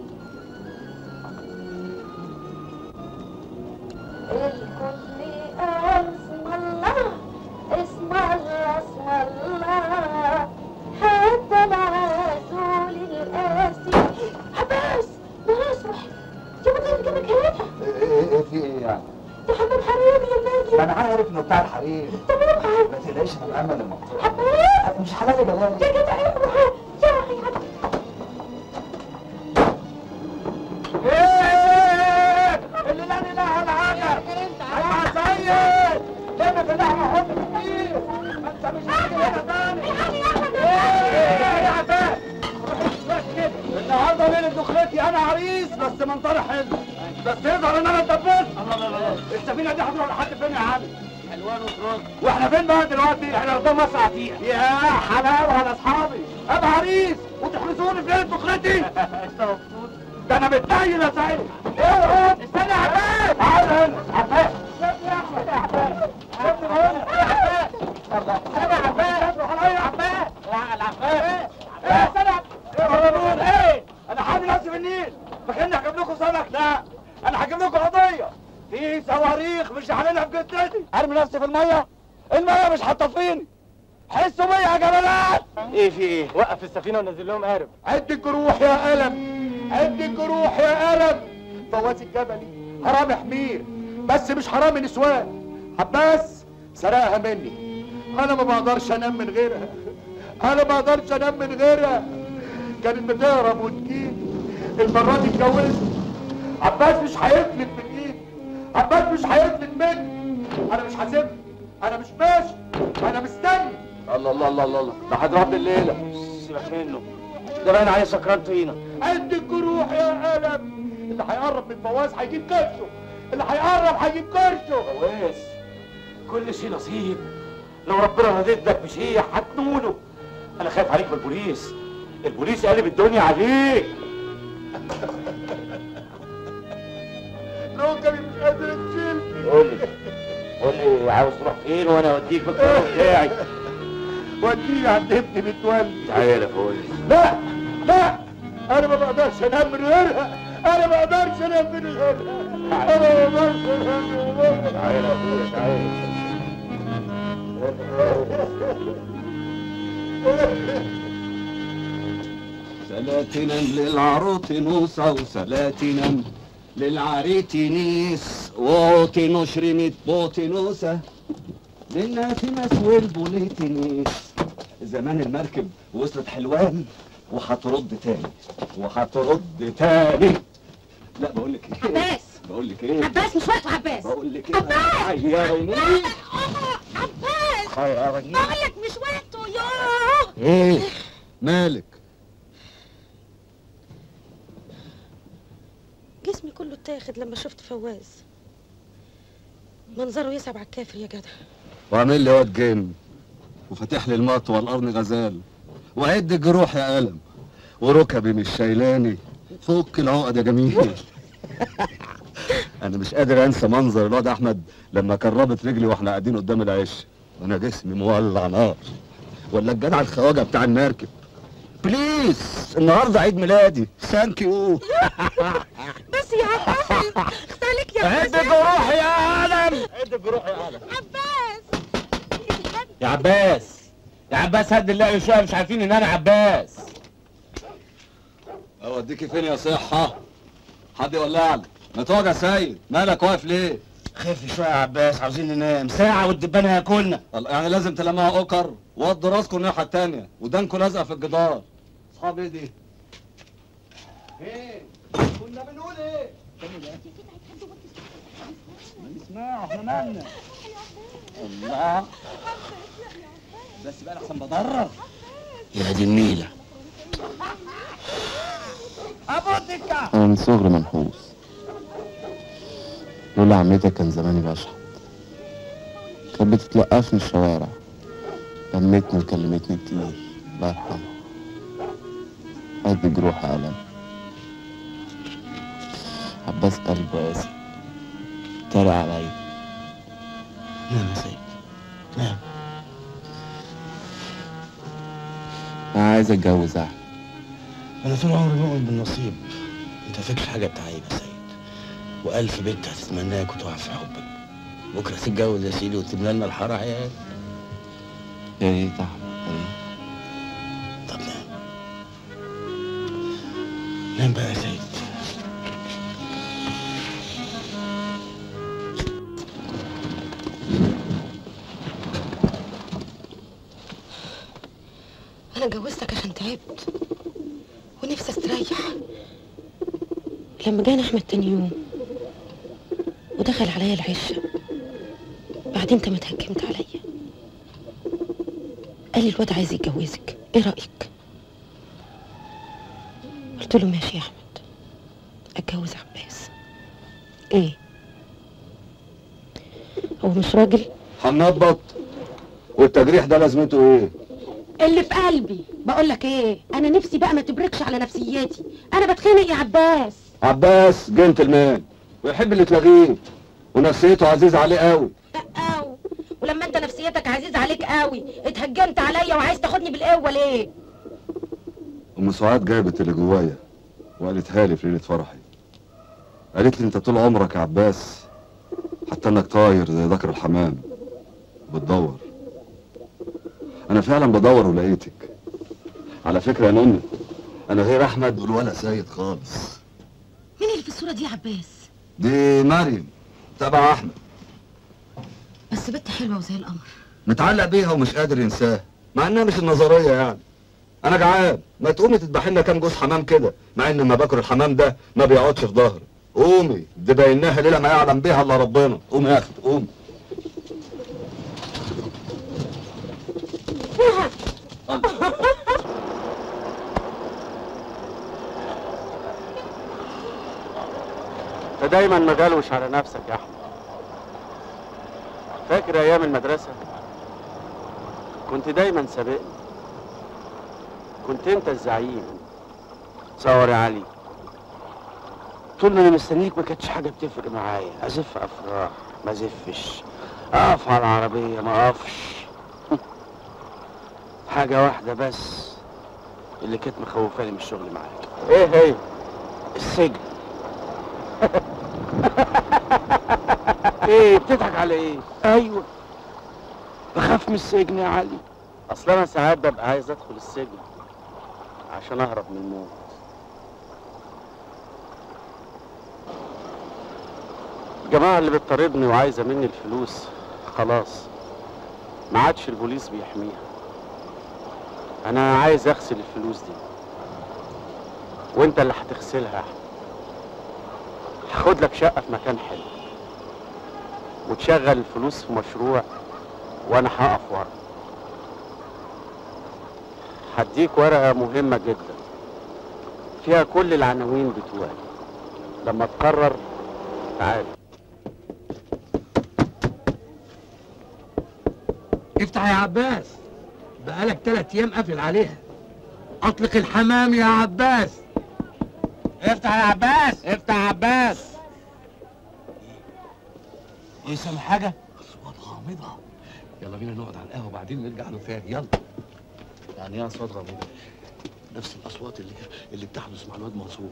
الكل اسم الله اسم الله اسم الله حتى العسول القاسي عباس بيصرح يا بطل جابك هنا ايه ايه في ايه يعني؟ ده حمام حريمي يا نادي ما انا عارف انه بتاع الحريم طب اوعى ما تقلقش انا مأمن الموضوع عباس مش حلال بلاوي يا جدع اوعى يا اخي عباس ايه اللي لا اله الا حاجه ايوه يا سيد لما في اللحمه حط كتير ما انت مش هتيجي هنا تاني ايه يا عباس النهارده ليله دخلتي انا عريس بس منظري حلو بس يظهر ان انا اتدبست الله الله الله السفينه دي هتروح لحد فين يا عم حلوان وترد واحنا فين بقى دلوقتي احنا قدام مصر عتيق يا حلاوه على اصحابي ابقى عريس وتحرسوني في ليله دخلتي انت مبسوط ده انا متنيل يا سعيد ايه استنى يا عباس تعال هنا عباس يا احمد يا عباس شفت هنا يا عباس استنى يا عباس روح عليا يا عباس لا العباس ايه استنى ايه هربون ايه انا حامل نفسي في النيل فاكرني هجيب لكم سمك لا انا هجيب لكم قضيه في صواريخ مش هعلنها بجدتي ارمي نفسي في الميه الميه مش هتطفيني حسوا بيا يا جبلات ايه في ايه وقف السفينه ونزل لهم قارب عد الجروح يا قلم عد الجروح يا قلم فوازي الجبلي حرامي حمير بس مش حرامي نسوان عباس سرقها مني انا ما بقدرش انام من غيرها انا ما اقدرش انام من غيرها كانت بتهرب وتجيب المره دي اتجوزت عباس مش هيفلت من ايدي عباس مش هيفلت مني انا مش هسيبك انا مش ماشي انا مستني الله الله الله الله الله ده هضرب الليله سيبك منه ده باين عليه سكران طينه قد الجروح يا قلم اللي هيقرب من فواز هيجيب كرشه اللي هيقرب هيجيب كرشه فواز كل شيء نصيب لو ربنا رددك بشيء هتنوله انا خايف عليك من البوليس البوليس قلب الدنيا عليك ركبي مش قادر تشيلني قول لي قول لي عاوز تروح فين وانا اوديك بالقرار بتاعي وديني عند ابني متولي تعالى يا فوز لا لا انا ما بقدرش انام من غيرها انا ما بقدرش انام من غيرها انا ما بقدرش انام من غيرها تعالى يا اخويا تعالى سلاتنا للعروت نوسة وسلاتنا للعريت نيس وعوتي نشرمت بوتي نوسة للناس مسوي البوليت نيس زمان المركب وصلت حلوان وهترد تاني وهترد تاني لا بقول لك ايه عباس بقول لك ايه عباس مش وقته عباس بقول لك ايه عباس حيرني عباس حيرني بقول لك مش وقته ياه ايه مالك جسمي كله اتاخد لما شفت فواز منظره يصعب على الكافر يا جدع وعامل لي واد جن وفاتح لي المطوى القرن غزال وعد الجروح يا قلم وركبي مش شايلاني فك العقد يا جميل انا مش قادر انسى منظر الواد احمد لما كربت رجلي واحنا قاعدين قدام العش وانا جسمي مولع نار ولا الجدع الخواجه بتاع المركب بليز النهارده عيد ميلادي ثانك يو بس يا عباس اختارلك يا عد الجروح يا قلم عد الجروح يا قلم عباس يا عباس يا عباس هد اللعب شويه مش عارفين ان انا عباس اوديكي فين يا صحة؟ حد يولع لي ما تقعد يا سيد مالك واقف ليه؟ خف شويه يا عباس عاوزين ننام ساعه والدبان هياكلنا الله يعني لازم تلمها اوكر وضوا راسكم الناحية التانية ودانكم لازقة في الجدار اصحاب ايه دي؟ فين كنا بنقول ايه نسمعوا احنا مالنا الله بس بقى احسن بضرر يا دي النيلة ابو دكه أنا من صغري منحوس لولا عمتك كان زماني بشحت كانت بتتلقفني الشوارع لمتني وكلمتني كتير الله يرحمها قد جروح ألم عباس قلبه قاسي ترى عليا نعم يا سيد نعم أنا عايز أتجوز أحمد انا طول عمري مؤمن بالنصيب انت فاكر حاجه بتعيب يا سيد والف بنت هتتمناك وتقع في حبك بكره تتجوز يا سيدي وتملى لنا الحاره عيال يا ريت أحمد يا ريت طب نام نام بقى يا سيد انا اتجوزتك عشان تعبت ونفسي استريح لما جاني احمد تاني يوم ودخل عليا العشه بعدين انت ما اتهكمت عليا قال لي الواد عايز يتجوزك ايه رايك قلت له ماشي يا احمد اتجوز عباس ايه هو مش راجل هننبط والتجريح ده لازمته ايه؟ اللي في قلبي بقول لك ايه انا نفسي بقى ما تبركش على نفسيتي انا بتخانق يا عباس عباس جنتلمان ويحب اللي تلاغيه ونفسيته عزيزة عليه قوي أو ولما انت نفسيتك عزيز عليك قوي اتهجمت عليا وعايز تاخدني بالقوه ليه ام سعاد جابت اللي جوايا وقالتها لي في ليله فرحي قالت لي انت طول عمرك يا عباس حتى انك طاير زي ذكر الحمام بتدور انا فعلا بدور ولقيتك على فكره يا نوني انا غير احمد والولا سيد خالص مين اللي في الصوره دي يا عباس دي مريم تبع احمد بس بنت حلوه وزي القمر متعلق بيها ومش قادر ينساها مع انها مش النظريه يعني انا جعان ما تقومي تذبحي لنا كام جوز حمام كده مع ان ما باكل الحمام ده ما بيقعدش في ظهري قومي دي بايناها ليله ما يعلم بيها الا ربنا قومي يا اختي قومي انت دايما مجلوش على نفسك يا احمد فاكر ايام المدرسه كنت دايما سابقني كنت انت الزعيم تصور يا علي طول ما انا مستنيك ما كانتش حاجه بتفرق معايا ازف افراح ما ازفش اقف على العربيه ما اقفش حاجه واحده بس اللي كانت مخوفاني من الشغل معاك ايه هي السجن ايه بتضحك على ايه ايوه بخاف من السجن يا علي اصل انا ساعات ببقى عايز ادخل السجن عشان اهرب من الموت الجماعة اللي بتطاردني وعايزة مني الفلوس خلاص ما عادش البوليس بيحميها انا عايز اغسل الفلوس دي وانت اللي هتغسلها يا احمد هاخد لك شقة في مكان حلو وتشغل الفلوس في مشروع وانا هقف ورا هديك ورقة مهمة جدا فيها كل العناوين بتوعي لما تقرر تعال افتح يا عباس بقالك تلات ايام قافل عليها اطلق الحمام يا عباس افتح يا عباس افتح يا عباس ايه سامع حاجه اصوات غامضه يلا بينا نقعد على القهوه وبعدين نرجع له تاني يلا يعني ايه اصوات غامضه نفس الاصوات اللي اللي بتحدث مع الواد منصور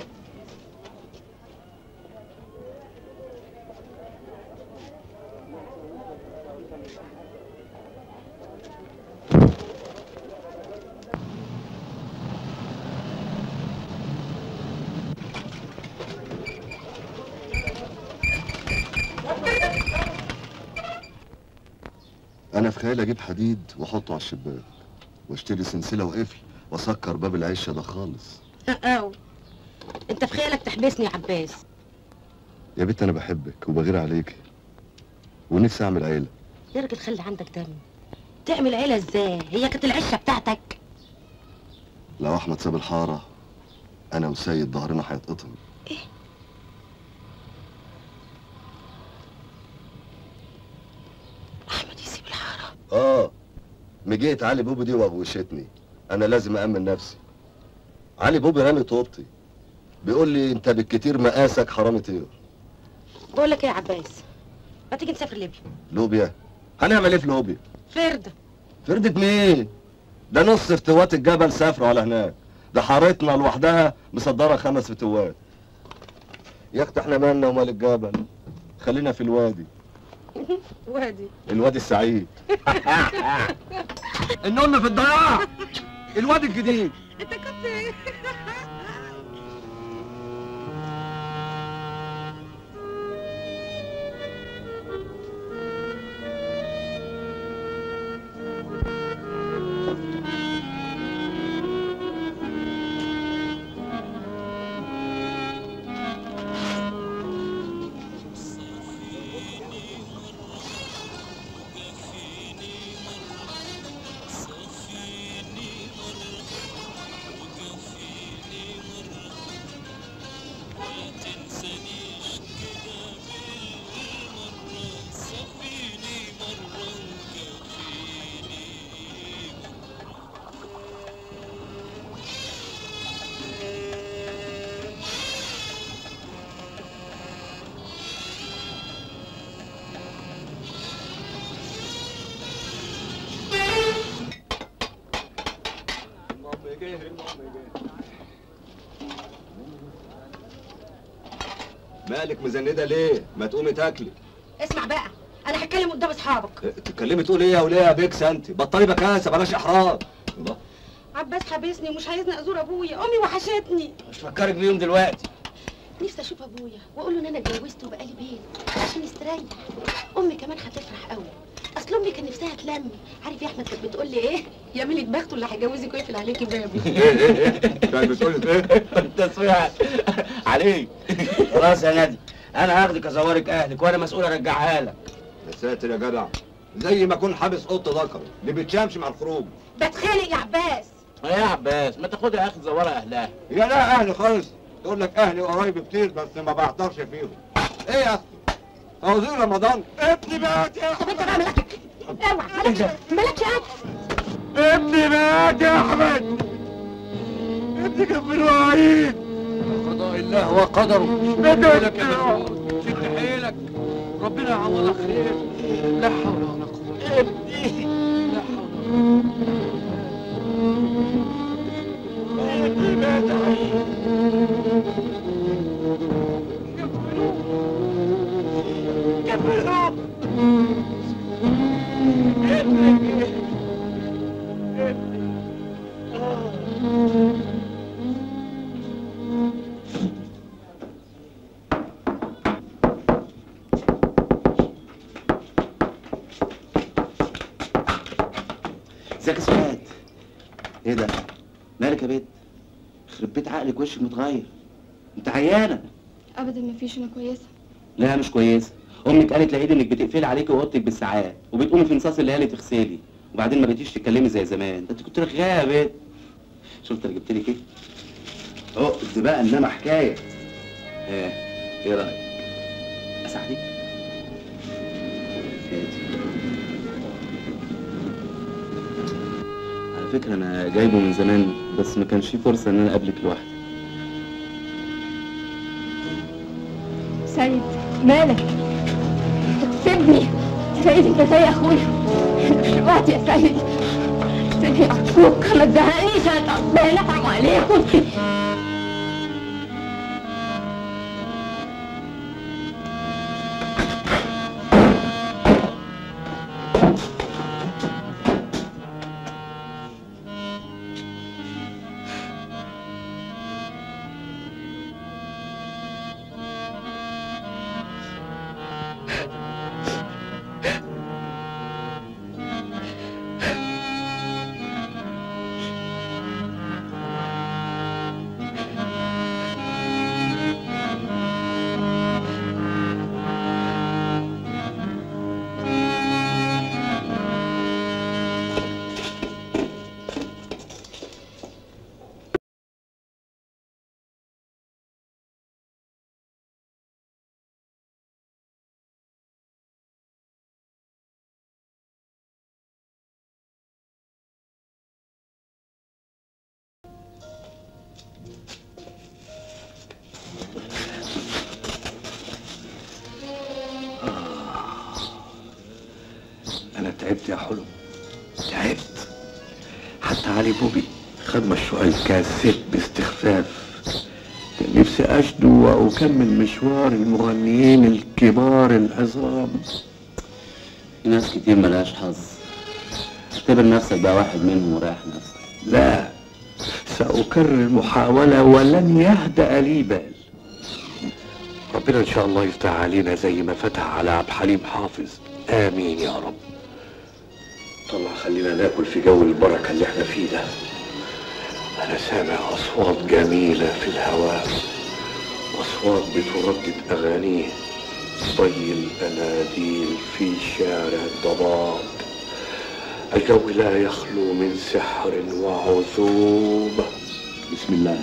انا في خيالي اجيب حديد واحطه على الشباك واشتري سلسله وقفل واسكر باب العشه ده خالص أو انت في خيالك تحبسني يا عباس يا بنت انا بحبك وبغير عليك ونفسي اعمل عيله يا راجل خلي عندك دم تعمل عيلة ازاي هي كانت العشة بتاعتك لو احمد ساب الحاره انا وسيد ظهرنا هيتقطم احمد يسيب الحارة اه مجيت علي بوبي دي وغوشتني انا لازم امن نفسي علي بوبي رامي طوبتي بيقول لي انت بالكتير مقاسك حرامي طير بقول لك ايه يا عباس ما تيجي نسافر ليبيا لوبيا هنعمل ايه في لوبيا فردة فردة مين ده نص فتوات الجبل سافروا على هناك ده حارتنا لوحدها مصدره خمس فتوات يا اخت احنا مالنا ومال الجبل خلينا في الوادي وادي الوادي السعيد النون في الضياع الواد الجديد انت كنت ايه مالك مزنده ليه ما تقومي تاكلي اسمع بقى انا هتكلم قدام اصحابك تتكلمي تقول ايه يا وليه يا بيكس انت بطلي بكاسه بلاش احراج الله عباس حبسني ومش عايزني ازور ابويا امي وحشتني مش فكرك بيهم دلوقتي نفسي اشوف ابويا واقول له ان انا اتجوزت وبقالي بيت عشان يستريح امي كمان هتفرح قوي اصل امي كان نفسها تلم عارف يا احمد كانت بتقول لي ايه يا ميلة بخته اللي هيجوزك ويقفل عليكي بابي كانت بتقول ايه؟ التسويق عليك خلاص يا نادي انا هاخدك ازورك اهلك وانا مسؤول ارجعها لك يا ساتر يا جدع زي ما اكون حابس قط ذكر اللي بتشامش مع الخروج بتخانق يا عباس ايه يا عباس ما تاخدها يا اخي تزورها اهلها يا لا اهلي خالص تقول لك اهلي وقرايبي كتير بس ما بعترش فيهم ايه يا اختي فوزير رمضان ابني مات يا طب انت بقى مالك اوعى مالكش مالكش قد ابني مات يا احمد ابني كان في الوعيد قضاء الله وقدره بدأ لك يا مسعود شد حيلك ربنا يعوضك خير لا حول ولا قوة ابني لا حول ابني مات كفلوه ابني ازيك يا سعاد ايه ده مالك يا بنت يخرب بيت عقلك وشك متغير انت عيانه ابدا ما فيش انا كويسه لا مش كويسه امك قالت لعيد انك بتقفلي عليكي اوضتك بالساعات وبتقومي في نصاص الليالي تغسلي وبعدين ما بقيتيش تتكلمي زي زمان ده انت كنت رغايه يا بنت شفت انا جبت لك ايه عقد بقى انما حكايه ايه ايه رايك اساعدك هاتي. على فكره انا جايبه من زمان بس ما كانش في فرصه ان انا اقابلك لوحدي سيد مالك سيبني سيد انت زي اخويا دلوقتي يا سيد سيدي ارجوك ما تزهقنيش انا تعبانه حرام عليكم انا تعبت يا حلم تعبت حتى علي بوبي خد مشروع الكاسيت باستخفاف كان نفسي اشدو واكمل مشوار المغنيين الكبار العظام في ناس كتير ملهاش حظ اعتبر نفسك بقى واحد منهم وريح نفسك لا سأكرر المحاولة ولن يهدأ لي بال ربنا إن شاء الله يفتح علينا زي ما فتح على عبد الحليم حافظ آمين يا رب طلع خلينا ناكل في جو البركة اللي احنا فيه ده أنا سامع أصوات جميلة في الهواء أصوات بتردد أغانيه طي الأناديل في شارع الضباب الجو لا يخلو من سحر وعذوبة بسم الله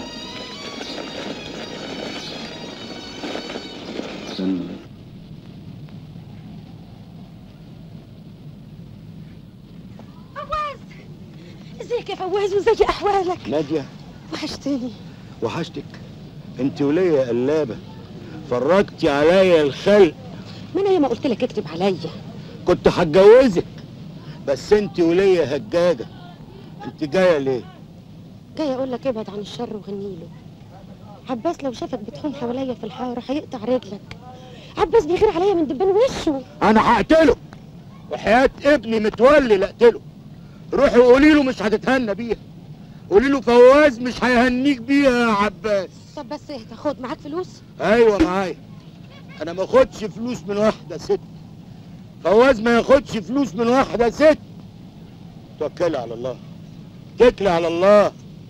فواز ازيك يا فواز وازاي احوالك نادية وحشتني وحشتك انت وليا قلابة فرجتي عليا الخلق ما انا ياما قلت لك اكتب عليا كنت هتجوزك بس انت وليا هجاجة انت جاية ليه جاي اقول لك ابعد عن الشر وغني له عباس لو شافك بتحوم حواليا في الحاره هيقطع رجلك عباس بيغير عليا من دبان وشه انا هقتله وحياة ابني متولي لقتله روحي قولي له مش هتتهنى بيها قولي له فواز مش هيهنيك بيها يا عباس طب بس اهدى خد معاك فلوس ايوه معايا انا ما اخدش فلوس من واحده ست فواز ما ياخدش فلوس من واحده ست توكلي على الله اتكلي على الله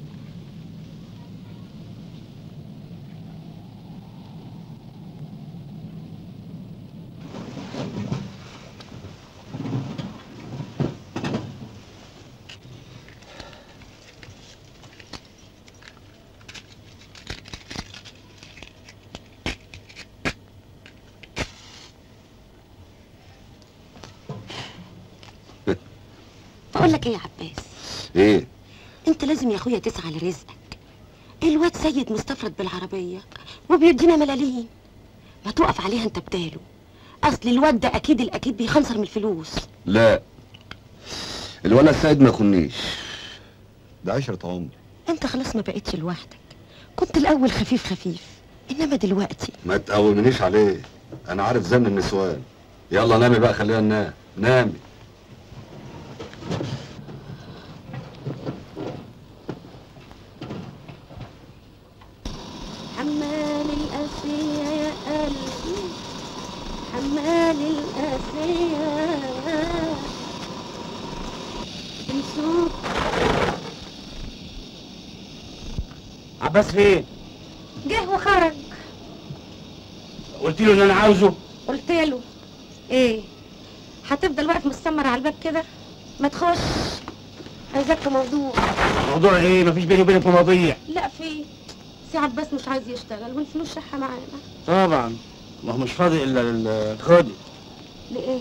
بقول لك ايه يا عباس ايه انت لازم يا اخويا تسعى لرزقك الواد سيد مستفرد بالعربيه وبيدينا ملالين ما تقف عليها انت بداله اصل الواد ده اكيد الاكيد بيخنصر من الفلوس لا الولد سيد ما يخونيش ده عشرة عمر انت خلاص ما بقتش لوحدك كنت الاول خفيف خفيف انما دلوقتي ما تقومنيش عليه انا عارف زن النسوان يلا نامي بقى خلينا ننام نامي حمال الاسيه يا قلبي حمال الاسيه نسوق عباس فين؟ جه وخرج قلت له ان انا عاوزه قلت له ايه هتفضل واقف مستمر على الباب كده ما تخش عايزاك في موضوع موضوع ايه مفيش بيني وبينك مواضيع لا في سي عباس مش عايز يشتغل والفلوس شحه معانا طبعا ما هو مش فاضي الا الخدي لايه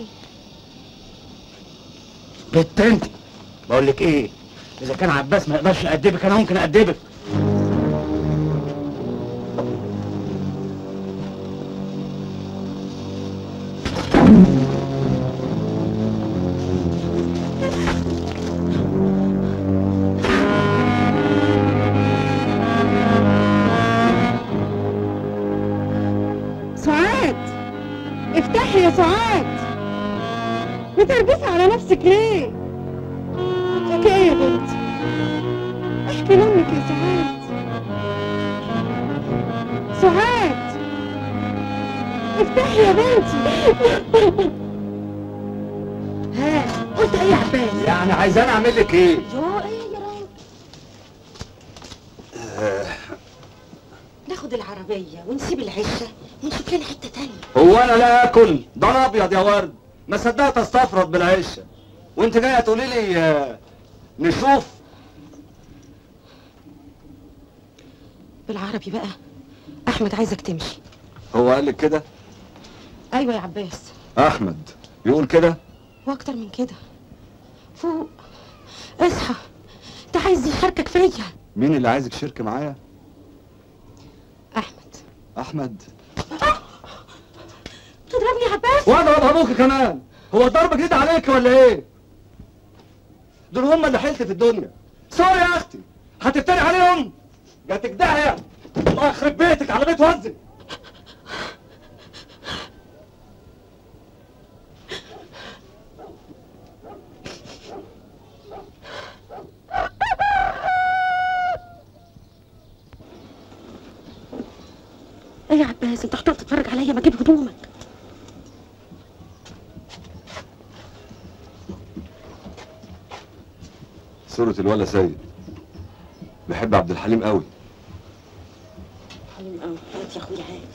بنت انت بقول لك ايه اذا كان عباس ما يقدرش يأدبك انا ممكن أأدبك سعاد افتحي يا سعاد بتربسي على نفسك ليه فيك ايه يا بنتي احكي لامك يا سعاد سعاد افتحي يا بنتي ها قلت ايه يا عباس يعني عايزاني اعمل لك ايه يو ايه يا راجل ناخد العربيه ونسيب العشه ونشوف لنا حته تانية هو انا لا اكل ده انا ابيض يا ورد ما صدقت استفرد بالعشه وانت جايه تقولي لي آه، نشوف بالعربي بقى احمد عايزك تمشي هو قال لك كده ايوه يا عباس احمد يقول كده واكتر من كده فوق اصحى ده عايز يشاركك فيا مين اللي عايزك شرك معايا احمد احمد تضربني يا عباس واضرب ابوك كمان هو الضرب جديد عليك ولا ايه دول هم اللي حيلت في الدنيا سوري يا اختي هتفتري عليهم جاتك داهيه الله يخرب بيتك على بيت وزن ايه يا عباس انت هتقعد تتفرج عليا ما اجيب هدومك صورة الولا سيد بحب عبد الحليم قوي حليم قوي هات يا اخويا هات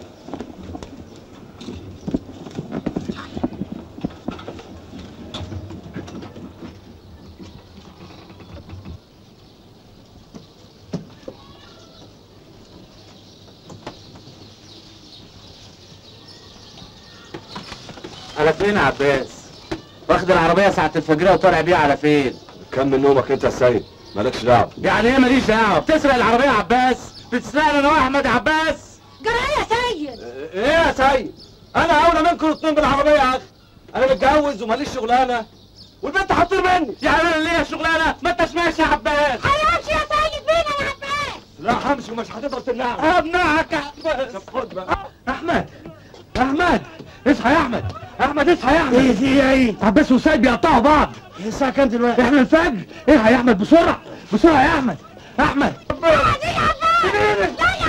على فين يا عباس واخد العربيه ساعه الفجريه وطالع بيها على فين كمل نومك انت يا سيد مالكش دعوه يعني ايه ماليش دعوه بتسرق العربيه يا عباس بتسرقني انا واحمد يا عباس جرى ايه يا سيد ايه يا سيد انا اولى منكم الاثنين بالعربيه يا اخي انا متجوز وماليش شغلانه والبنت هتطير مني يعني انا ليا شغلانه ما انتش ماشي يا عباس هيمشي يا سيد بينا يا عباس لا همشي ومش هتقدر تمنعني امنعك يا عباس طب خد بقى احمد احمد اصحى يا احمد احمد اصحى يا احمد ايه في ايه عباس وسيد بيقطعوا بعض الساعة كام دلوقتي؟ احنا الفجر الحق يا احمد بسرعه بسرعه يا احمد احمد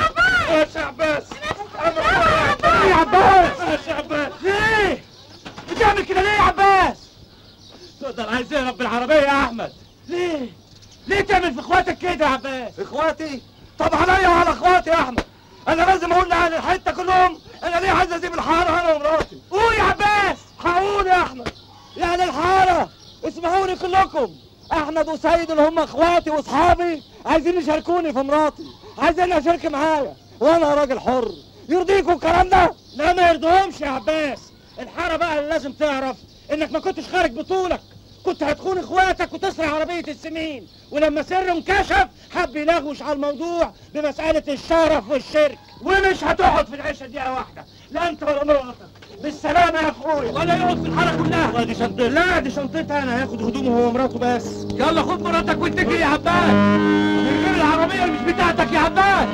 يا عباس يا عباس يا عباس ايه بتعمل كده ليه يا عباس تقدر عايز ايه رب العربيه يا احمد ليه ليه تعمل في اخواتك كده يا عباس اخواتي طب عليا وعلى اخواتي يا احمد انا لازم اقول لاهل الحته كلهم انا ليه عايز اسيب الحاره انا ومراتي قول يا عباس هقول يا احمد يا اهل الحاره اسمعوني كلكم احمد وسيد اللي هم اخواتي واصحابي عايزين يشاركوني في مراتي عايزين اشارك معايا وانا راجل حر يرضيكم الكلام ده لا ما يرضيهمش يا عباس الحاره بقى اللي لازم تعرف انك ما كنتش خارج بطولك كنت هتخون اخواتك وتسرق عربيه السمين ولما سر انكشف حب يلغوش على الموضوع بمساله الشرف والشرك ومش هتقعد في العيشه دقيقه واحده لا انت ولا مراتك بالسلامه يا اخويا ولا يقعد في الحاره كلها دي شنطتي لا دي شنطتها انا هاخد هدومه هو ومراته بس يلا خد مراتك واتكل يا عباس من غير العربيه اللي مش بتاعتك يا عباس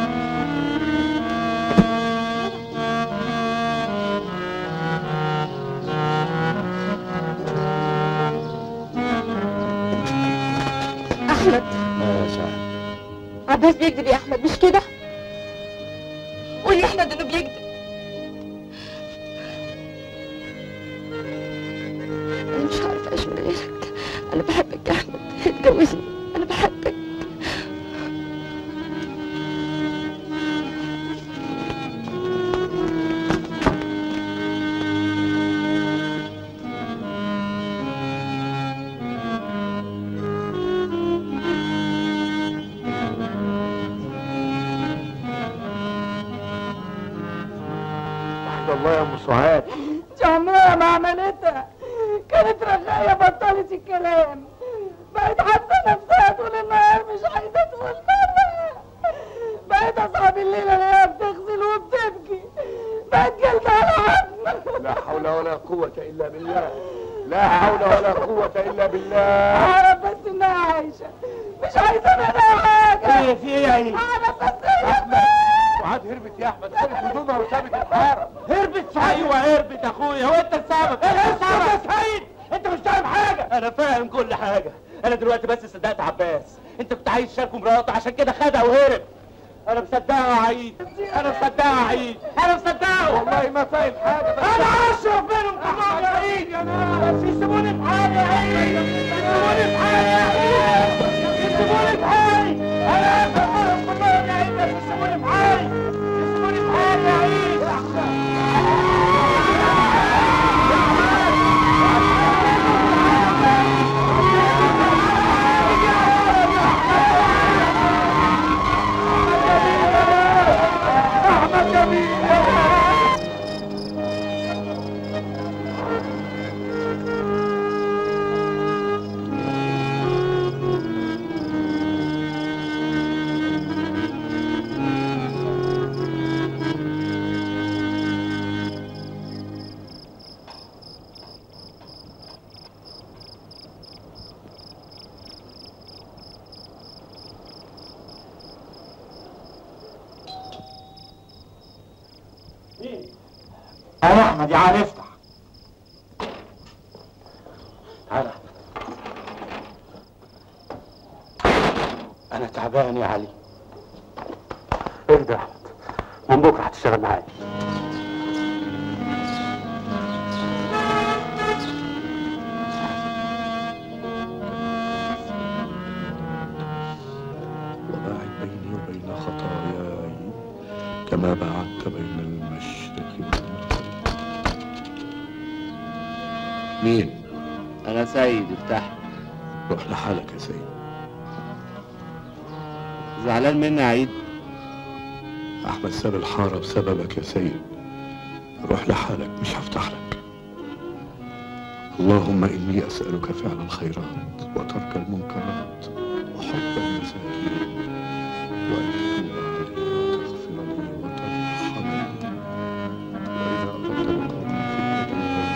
احمد اه صح عباس بيكذب يا احمد مش كده قول يا احمد انه بيكذب انا مش عارفه اعيش من غيرك انا بحبك يا احمد اتجوزني انا بحبك وحد الله يا ام سعاد دي عمرها ما عملتها كانت رغاية بطلت الكلام بقت حاسة نفسها طول النهار مش عايزة تقول مرة بقت أصحاب الليلة اللي هي بتغسل وبتبكي بقت جلد على عظم لا حول ولا قوة إلا بالله لا حول ولا قوة إلا بالله أعرف بس إنها عايشة مش عايزة منها حاجة ايه في ايه يا عيني؟ أعرف بس هي سعاد هربت يا احمد خدت هدومها وسابت الحارة هربت ايوه هربت اخويا هو انت السبب ايه السبب يا سعيد انت مش فاهم حاجه انا فاهم كل حاجه انا دلوقتي بس صدقت عباس انت كنت عايز تشاركه مراته عشان كده خدها وهرب انا مصدقها يا عيد انا مصدقها يا عيد انا مصدقها والله ما فاهم حاجة بس انا اشرف منهم كلهم يا عيد يا ناس يسيبوني في حالي يا عيد يسيبوني في حالي يا عيد يسيبوني في حالي انا اشرف منهم كلهم يا عيد بس يسيبوني في حالي يسيبوني في حالي يا عيد احمد جميل انا احمد يا عم افتح تعالى انا تعبان يا علي ارجع يا احمد من بكره هتشتغل معايا وباعد بيني وبين خطاياي كما بعدت بين المشرق والمغرب مين؟ انا سيد افتح روح لحالك يا سيد زعلان مني يا عيد أحمد ساب الحارة بسببك يا سيد روح لحالك مش هفتح لك اللهم إني أسألك فعل الخيرات وترك المنكرات وحب المساكين وأن تتوب علي وتغفر لي وترحمني وإذا أردت بقوم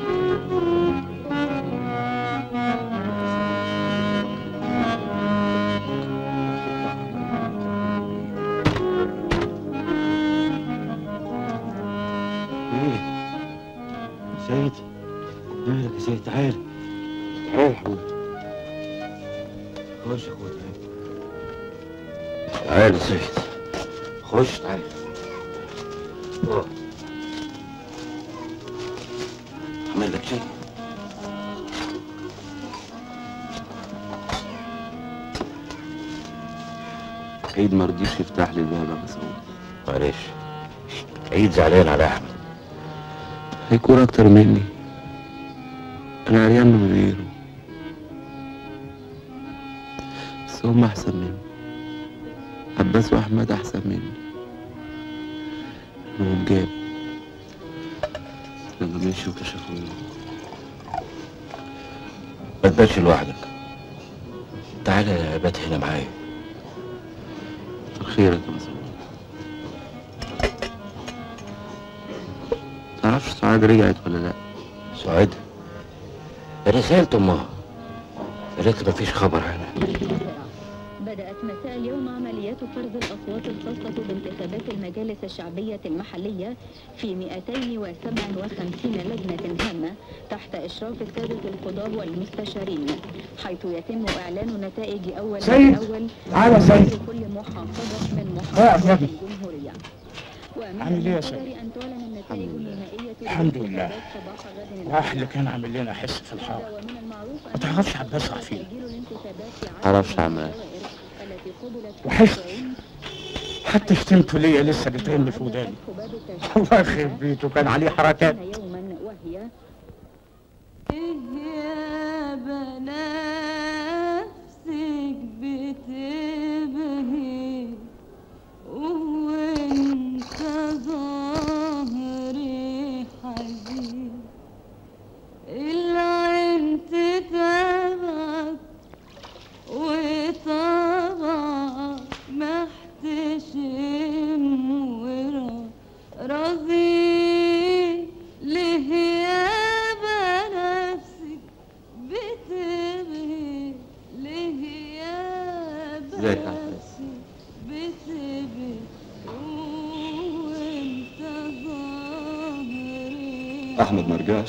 ايه سيد مالك يا سيد تعال تعال يا حبيبي خش يا اخويا تعال تعال يا سيد خش تعال اه اعمل لك شيء عيد ما رضيش يفتح لي الباب يا مسعود معلش عيد زعلان على احمد هيكون اكتر مني انا عريان من غيره بس هم احسن مني عباس واحمد احسن مني انهم جاب لما مشوا كشفوني ما تباتش لوحدك تعالى بات هنا معايا كتر خيرك يا مسعود تعرفش سعاد رجعت ولا لا سعاد انا سالت امها قالت لي مفيش خبر عنها بدأت مساء اليوم عمليات فرز الأصوات الخاصة بانتخابات المجالس الشعبية المحلية في 257 لجنة هامة تحت إشراف السادة القضاة والمستشارين حيث يتم إعلان نتائج أول سيد، أول تعالى سيد. في كل محافظة من اقف يا محافظات ابني. الجمهورية ومن عامل ايه يا المقرر سيد؟ أن تعلن النتائج النهائية الحمد لله للانتخابات صباح غد راح اللي كان عامل لنا حس في الحاره ما تعرفش عباس عفيف معرفش اعمل وحشت حتى شتمته ليا لسه بترن في وداني الله يخرب بيته كان عليه حركات يوما وهي يا بنفسك بتبهي وانت ظهري حزين العين تتابعك وطبعك محتشم ورا راضي ليه يا بنفسك بتبهي ليه يا ازيك يا عباس بتبهي وانت ظهري احمد ما رجعش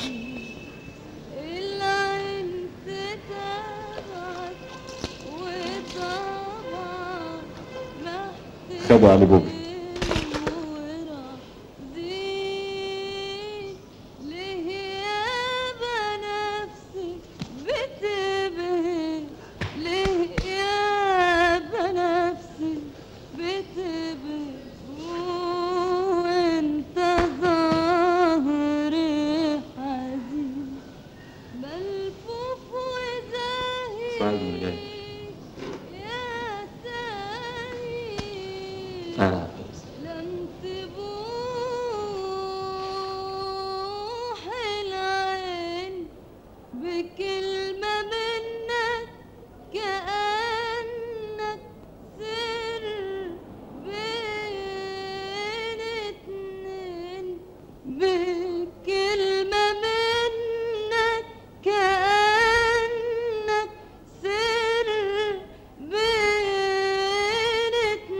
العين تتابعك وطبعك محتشم خدوا علي بوبي ليه يا بنفسك بتبهي ليه يا بنفسك بتبهي وانت ظهري حزين ملفوف وزاهي سعاد من جاي يا تاهي تعالى يا عباس لن تبوح العين بكلمة منك كأنك سر بين اتنين بكلمة منك كأنك سر بين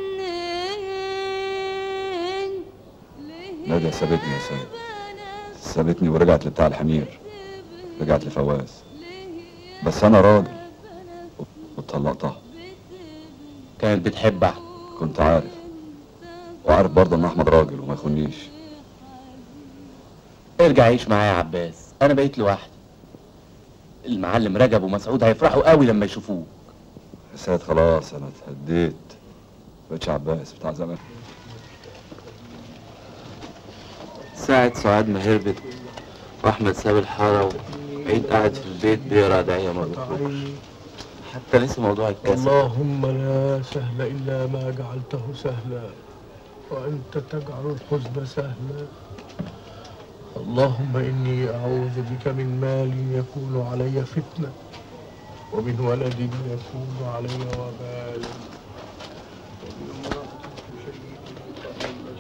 اتنين نادية سابتني يا سيد سابتني ورجعت لبتاع الحمير رجعت لفواز بس انا راجل وطلقتها كانت بتحب احمد كنت عارف وعارف برضه ان احمد راجل وما يخونيش ارجع عيش معايا يا عباس انا بقيت لوحدي المعلم رجب ومسعود هيفرحوا قوي لما يشوفوه يا سيد خلاص انا اتهديت بقتش عباس بتاع زمان ساعة سعاد ما هربت واحمد ساب الحارة وعيد قاعد في البيت بيقرا دعية ما بيخرجش حتى نسي موضوع الكسل اللهم لا سهل إلا ما جعلته سهلا وأنت تجعل الحزن سهلا اللهم إني أعوذ بك من مال يكون علي فتنة ومن ولد يكون علي وبال ومن امرأة تشيد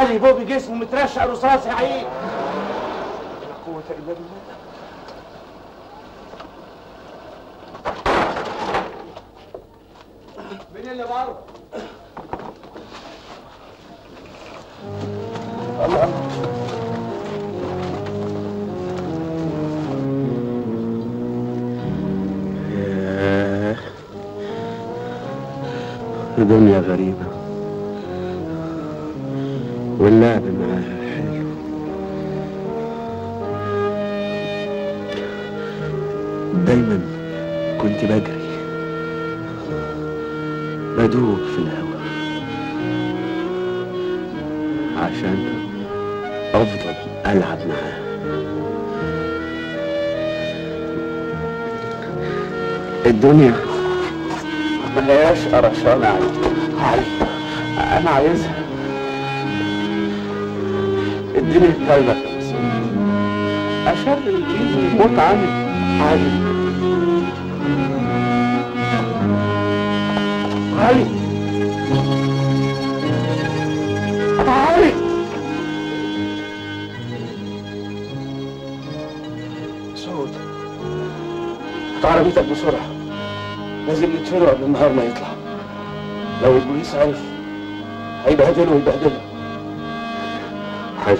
علي بوبي جسمه مترشق رصاص يا عيد لا قوة الا بالله مين اللي بره؟ ياه دنيا غريبة واللعب معاها حلو دايما كنت بجري بدوب في الهواء عشان افضل العب معاها الدنيا ما هياش قرشانة علي علي انا عايزها اديني الكلبة اشغل الايد ويموت عني علي علي علي سعود هات عربيتك بسرعة لازم نتفرق قبل النهار ما يطلع لو البوليس عرف هيبهدله ويبهدله حلو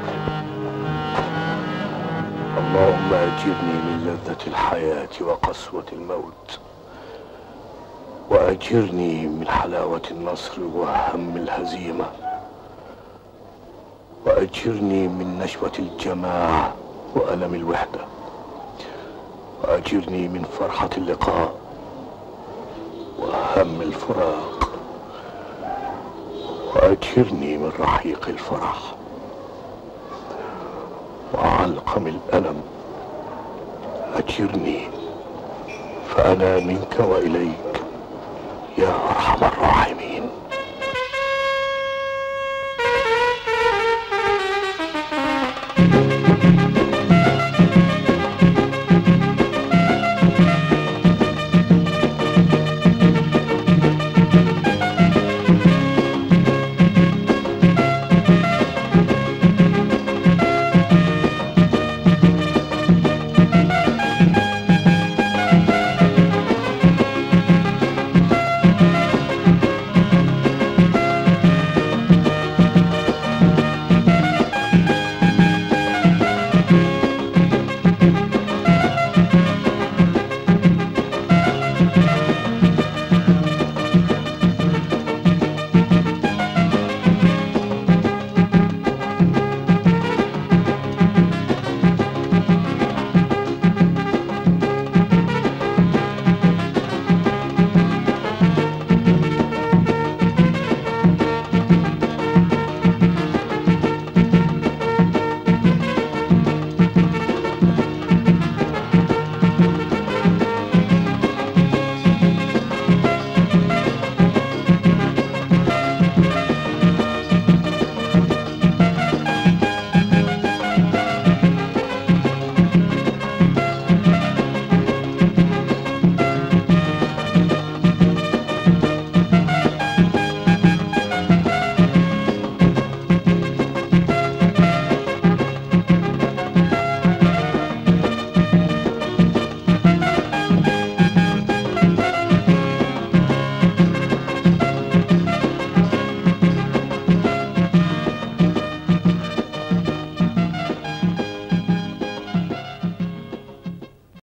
اللهم أجرني من لذة الحياة وقسوة الموت وأجرني من حلاوة النصر وهم الهزيمة وأجرني من نشوة الجماعة وألم الوحدة وأجرني من فرحة اللقاء وهم الفراق وأجرني من رحيق الفرح وعلقم الألم أجرني فأنا منك وإليك يا أرحم الراحمين Thank you.